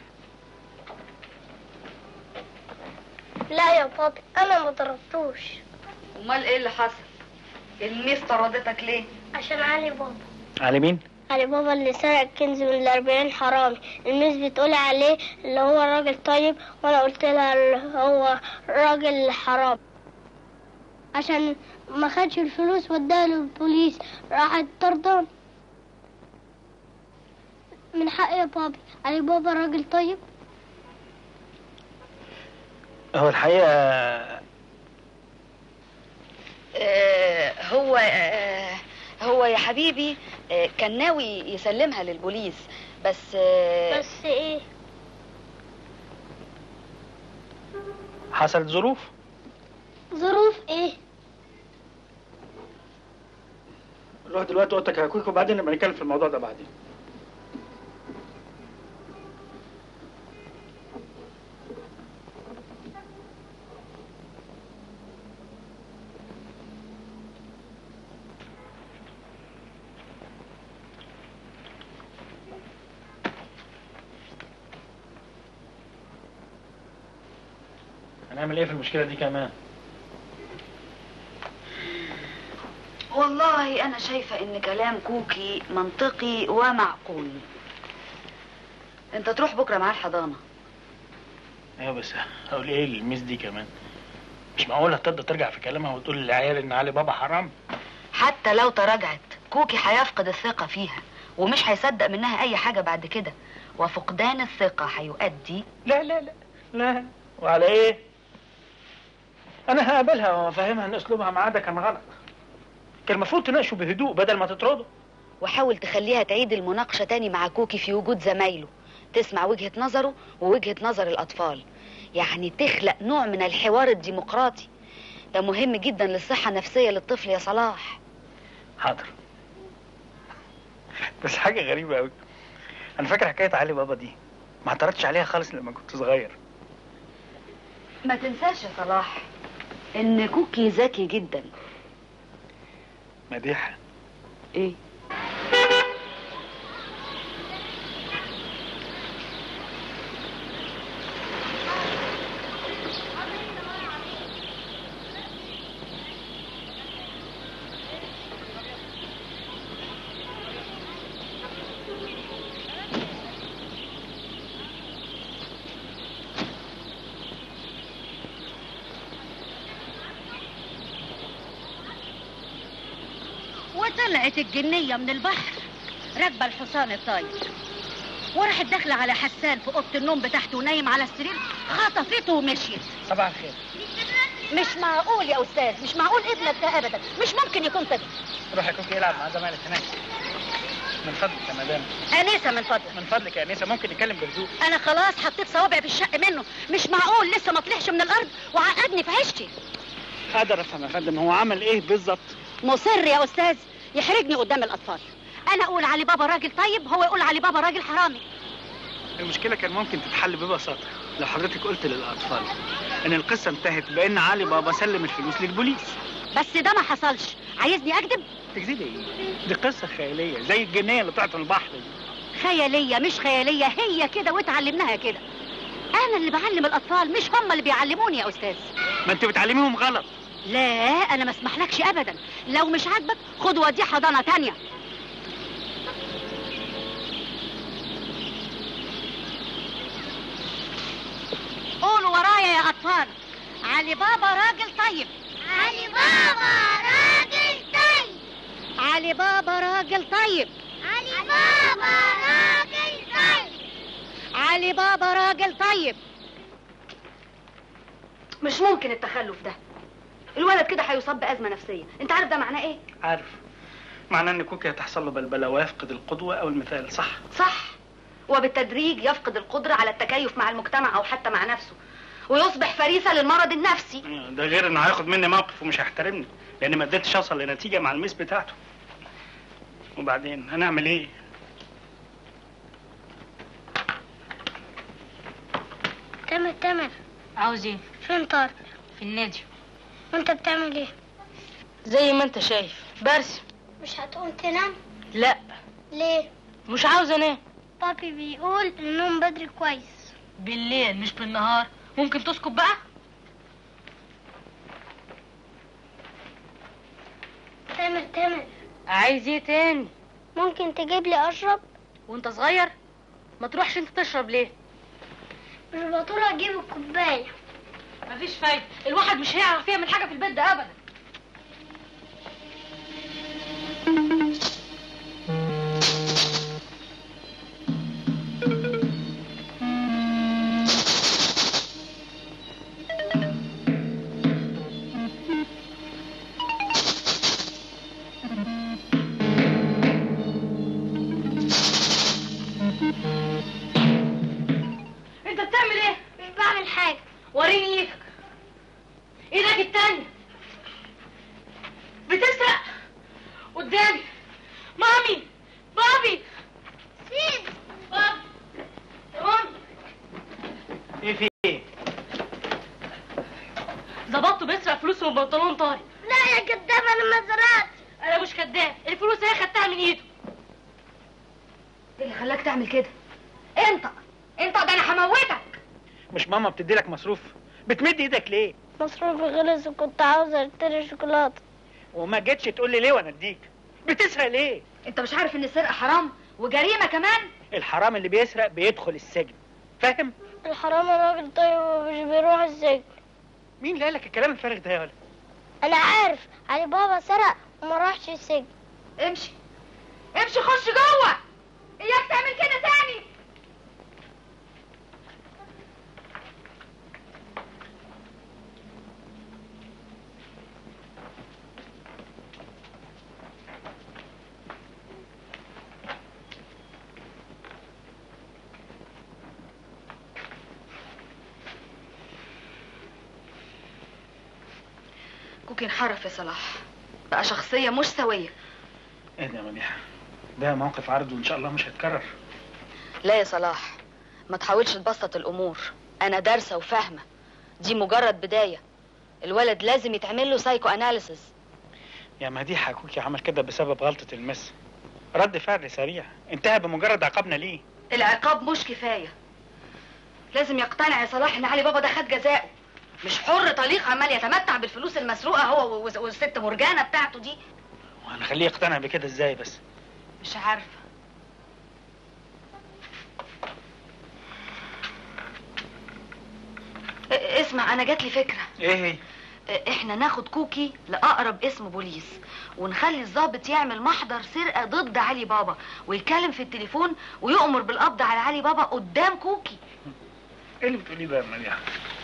لا يا بابي انا ما ضربتوش امال ايه اللي حصل الميس طردتك ليه عشان علي بابا على مين علي بابا اللي سرق كنز من الأربعين حرامي الميس بتقول عليه اللي هو راجل طيب وانا قلت لها اللي هو راجل حرام عشان ما خدش الفلوس وداها للبوليس راحت طردان من حق يا بابي علي بابا راجل طيب هو الحقيقه هو آه هو يا حبيبي آه كان ناوي يسلمها للبوليس بس آه بس ايه حصلت ظروف ظروف ايه روح دلوقتي اوضتك يا كويك وبعدين نبقى نتكلم في الموضوع ده بعدين هنعمل ايه في المشكله دي كمان والله انا شايفه ان كلام كوكي منطقي ومعقول انت تروح بكره معاه الحضانه ايوه بس هقول ايه الميس دي كمان مش معقول هتقدر ترجع في كلامها وتقول للعيال ان علي بابا حرام حتى لو تراجعت كوكي هيفقد الثقه فيها ومش هيصدق منها اي حاجه بعد كده وفقدان الثقه هيؤدي لا لا لا لا وعلى ايه انا هقابلها وافهمها ان اسلوبها معاه ده كان غلط كان المفروض تناقشوا بهدوء بدل ما تطردوا وحاول تخليها تعيد المناقشه تاني مع كوكي في وجود زمايله تسمع وجهه نظره ووجهه نظر الاطفال يعني تخلق نوع من الحوار الديمقراطي ده مهم جدا للصحه النفسيه للطفل يا صلاح حاضر بس حاجه غريبه قوي انا فاكر حكايه علي بابا دي ما اعترضتش عليها خالص لما كنت صغير ما تنساش يا صلاح ان كوكي ذكي جدا مديحه ايه وطلعت الجنية من البحر راكبة الحصان الطاير وراحت داخلة على حسان في أوضة النوم بتاعته ونايم على السرير خطفته ومشيت صباح الخير مش معقول يا أستاذ مش معقول ابنك ده أبدا مش ممكن يكون طفل روح يا كوكي يلعب مع زمايلك هناك من فضلك يا مدام أنسة من فضلك من فضلك يا انسه ممكن نتكلم بهدوء أنا خلاص حطيت صوابعي في الشق منه مش معقول لسه ما طلعش من الأرض وعقدني في عيشتي اقدر افهم يا فندم هو عمل ايه بالظبط مصر يا أستاذ يحرجني قدام الأطفال أنا أقول علي بابا راجل طيب هو يقول علي بابا راجل حرامي المشكله كان ممكن تتحل ببساطه لو حضرتك قلت للاطفال ان القصه انتهت بان علي بابا سلم الفلوس للبوليس بس ده ما حصلش عايزني أكذب تكذبي ايه دي قصه خياليه زي الجنيه اللي طلعت من البحر دي خيالية مش خيالية هي كده واتعلمناها كده أنا اللي بعلم الأطفال مش هم اللي بيعلموني يا أستاذ ما انت بتعلميهم غلط لا أنا ما اسمحلكش أبدا لو مش عاجبك خد وديه حضانة تانية قولوا ورايا يا أطفال علي بابا راجل طيب علي بابا راجل طيب علي بابا راجل طيب علي بابا راجل طيب علي بابا راجل طيب مش ممكن التخلف ده الولد كده هيصاب بأزمة نفسية انت عارف ده معناه ايه عارف معناه ان كوكي هتحصل له بلبله ويفقد القدوه او المثال صح صح وبالتدريج يفقد القدرة على التكيف مع المجتمع أو حتى مع نفسه ويصبح فريسة للمرض النفسي ده غير انه هياخد مني موقف ومش هيحترمني لان ما قدرتش اوصل لنتيجه مع الميس بتاعته وبعدين هنعمل ايه تامر تامر عاوز ايه فين طارق في النادي وانت بتعمل ايه زي ما انت شايف برسم مش هتقوم تنام لا ليه مش عاوز انام بابي بيقول النوم بدري كويس بالليل مش بالنهار ممكن تسكت بقى تامر تامر عايز ايه تاني ممكن تجيب لي اشرب وانت صغير ما تروحش انت تشرب ليه مش بطول اجيب الكوبايه مفيش فايده الواحد مش هيعرف يعمل حاجه في البيت ده ابدا وريني ايدك ايدك التانية بتسرق قدامي مامي بابي سيب بابي مامي ايه في ايه ظبطته بيسرق فلوس من بنطلون طارق لا يا كداب انا ما سرقتش انا مش كداب الفلوس هي خدتها من ايده ايه اللي خلاك تعمل كده انت انت ده انا هموتك مش ماما بتدي لك مصروف بتمد ايدك ليه مصروفي خلص وكنت عاوزة اشتري شوكولاتة وما جيتش تقول لي ليه وانا اديك بتسرق ليه انت مش عارف ان السرقه حرام وجريمه كمان الحرام اللي بيسرق بيدخل السجن فاهم الحرام راجل طيب ومش بيروح السجن مين اللي قالك الكلام الفارغ ده يا ولد انا عارف علي بابا سرق وما راحش السجن امشي امشي خش جوه اياك تعمل كده تاني كوكي انحرف يا صلاح بقى شخصية مش سوية ايه ده يا مديحه ده موقف عرض وان شاء الله مش هيتكرر لا يا صلاح ما تحاولش تبسط الامور انا دارسه وفاهمه دي مجرد بدايه الولد لازم يتعمل له سايكو اناليسيس يا مديحه كوكي عمل كده بسبب غلطه المس رد فعل سريع انتهى بمجرد عقابنا ليه العقاب مش كفايه لازم يقتنع يا صلاح ان علي بابا ده خد جزاءه مش حر طليق عمال يتمتع بالفلوس المسروقه هو و- والست مرجانه بتاعته دي وهنخليه يقتنع بكده ازاي بس مش عارفه ا- اسمع انا جات لي فكره ايه هي احنا ناخد كوكي لاقرب اسم بوليس ونخلي الضابط يعمل محضر سرقه ضد علي بابا ويتكلم في التليفون ويؤمر بالقبض على علي بابا قدام كوكي ايه اللي بتقوليه ده يا مديحه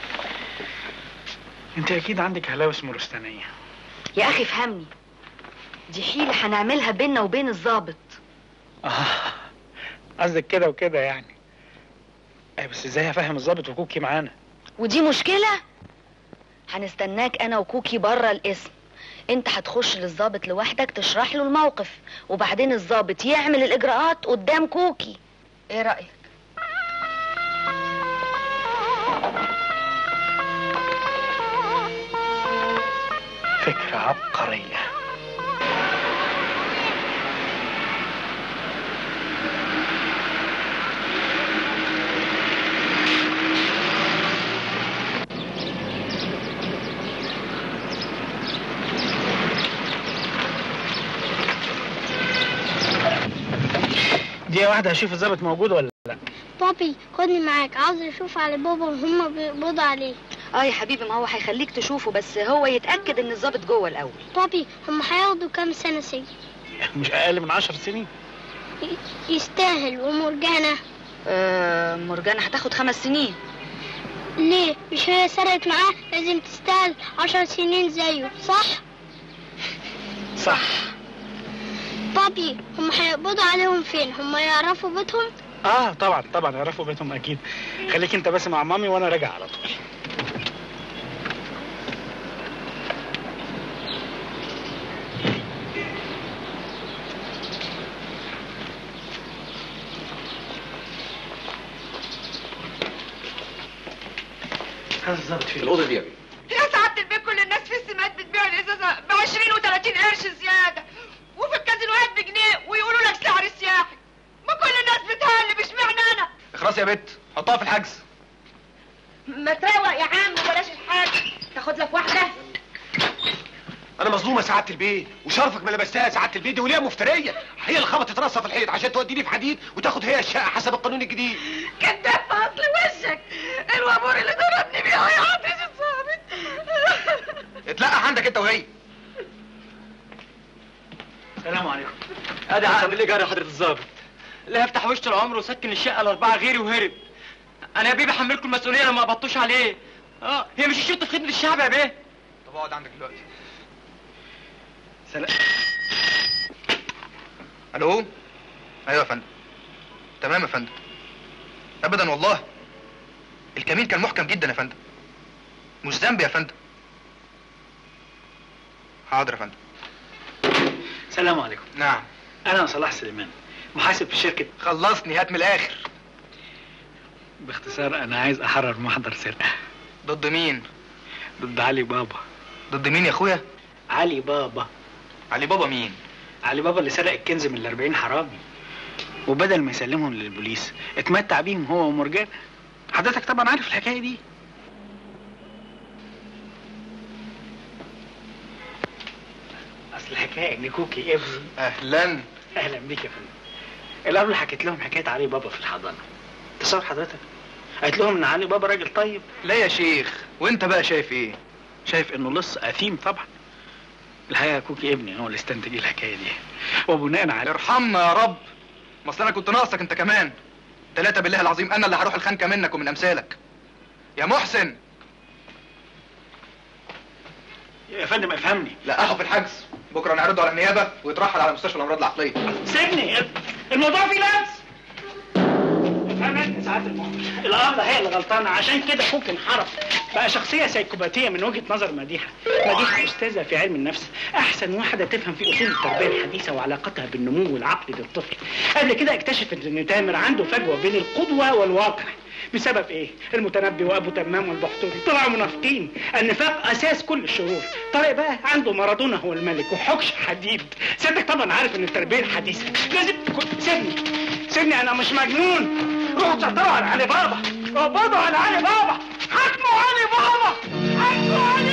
انت اكيد عندك هلاوس مرستانيه يا اخي فهمني دي حيله هنعملها بيننا وبين الضابط اه قصدك كده وكده يعني ايه بس ازاي هفهم الظابط وكوكي معانا ودي مشكله هنستناك انا وكوكي بره الاسم انت هتخش للضابط لوحدك تشرح له الموقف وبعدين الضابط يعمل الاجراءات قدام كوكي ايه رايك فكره عبقريه دقيقه واحده هشوف الظابط موجود ولا لا بابي خدني معاك عاوز اشوف علي بابا وهما بيقبضوا عليه اه يا حبيبي ما هو هيخليك تشوفه بس هو يتاكد ان الضابط جوه الاول بابي هما هياخدوا كام سنة سجن مش اقل من عشر سنين ي- يستاهل ومرجانة آه مرجانة هتاخد خمس سنين ليه مش هي سرقت معاه لازم تستاهل عشر سنين زيه صح صح بابي هما هيقبضوا عليهم فين هما يعرفوا بيتهم اه طبعا طبعا يعرفوا بيتهم اكيد خليك انت بس مع مامي وانا راجع على طول هذا الظابط في الأوضة دي يا بيه يا سعادة البيت كل الناس في السمات بتبيع الازازة ب 20 و30 قرش زيادة وفي الكازينوهات بجنيه ويقولوا لك سعر سياحي ما كل الناس بتهلي مش معنى انا اخلصي يا بت حطها في الحجز ما تروق يا عم بلاش الحاجة تاخد لك واحدة انا مظلومه سعاده البيت وشرفك ما لبستها سعاده البيت دي وليها مفتريه هي اللي خبطت راسها في الحيط عشان توديني في حديد وتاخد هي الشقه حسب القانون الجديد كداب في اصل وشك الوامور اللي ضربني بيها يا عطيش الصابت اتلقى عندك انت وهي السلام عليكم ادي عقد اللي جرى حضرة الظابط اللي هفتح وش العمر وسكن الشقة الأربعة غيري وهرب أنا يا بيه بحملكم المسؤولية لما قبضتوش عليه اه هي مش الشرطة في خدمة الشعب يا بيه طب اقعد عندك دلوقتي سلام الو ايوه يا فندم تمام يا فندم ابدا والله الكمين كان محكم جدا يا فندم مش ذنبي يا فندم حاضر يا فندم السلام عليكم نعم انا صلاح سليمان محاسب في شركه خلصني هات من الاخر باختصار انا عايز احرر محضر سرقه ضد مين ضد علي بابا ضد مين يا اخويا علي بابا علي بابا مين علي بابا اللي سرق الكنز من الأربعين حرامي وبدل ما يسلمهم للبوليس اتمتع بيهم هو ومرجان حضرتك طبعا عارف الحكايه دي اصل الحكايه ان كوكي ابني اهلا اهلا بيك يا فندم الاول حكيت لهم حكايه علي بابا في الحضانه تصور حضرتك قالت لهم ان علي بابا راجل طيب لا يا شيخ وانت بقى شايف ايه شايف انه لص اثيم طبعا الحقيقه كوكي ابني هو اللي استنتج الحكايه دي وبناء على ارحمنا يا رب ما اصل انا كنت ناقصك انت كمان ثلاثة بالله العظيم انا اللي هروح الخنكه منك ومن امثالك يا محسن يا فندم افهمني لقحه في الحجز بكره نعرضه على النيابه ويترحل على مستشفى الامراض العقليه سيبني الموضوع فيه لبس افهم انت ساعات المخبر الارض هي اللي غلطانه عشان كده كوكي انحرف بقى شخصيه سيكوباتيه من وجهه نظر مديحه مديحه استاذه في علم النفس احسن واحده تفهم في اصول التربيه الحديثه وعلاقتها بالنمو العقلي للطفل قبل كده اكتشفت ان تامر عنده فجوه بين القدوه والواقع بسبب ايه؟ المتنبي وابو تمام والبحتوري طلعوا منافقين، النفاق اساس كل الشرور، طارق بقى عنده مارادونا هو الملك وحكش حديد، سيادتك طبعا عارف ان التربيه الحديثه لازم تكون سيبني سيبني انا مش مجنون، روحوا تسيطروا على علي بابا، اقبضوا على علي بابا، حاكموا علي بابا، حاكموا علي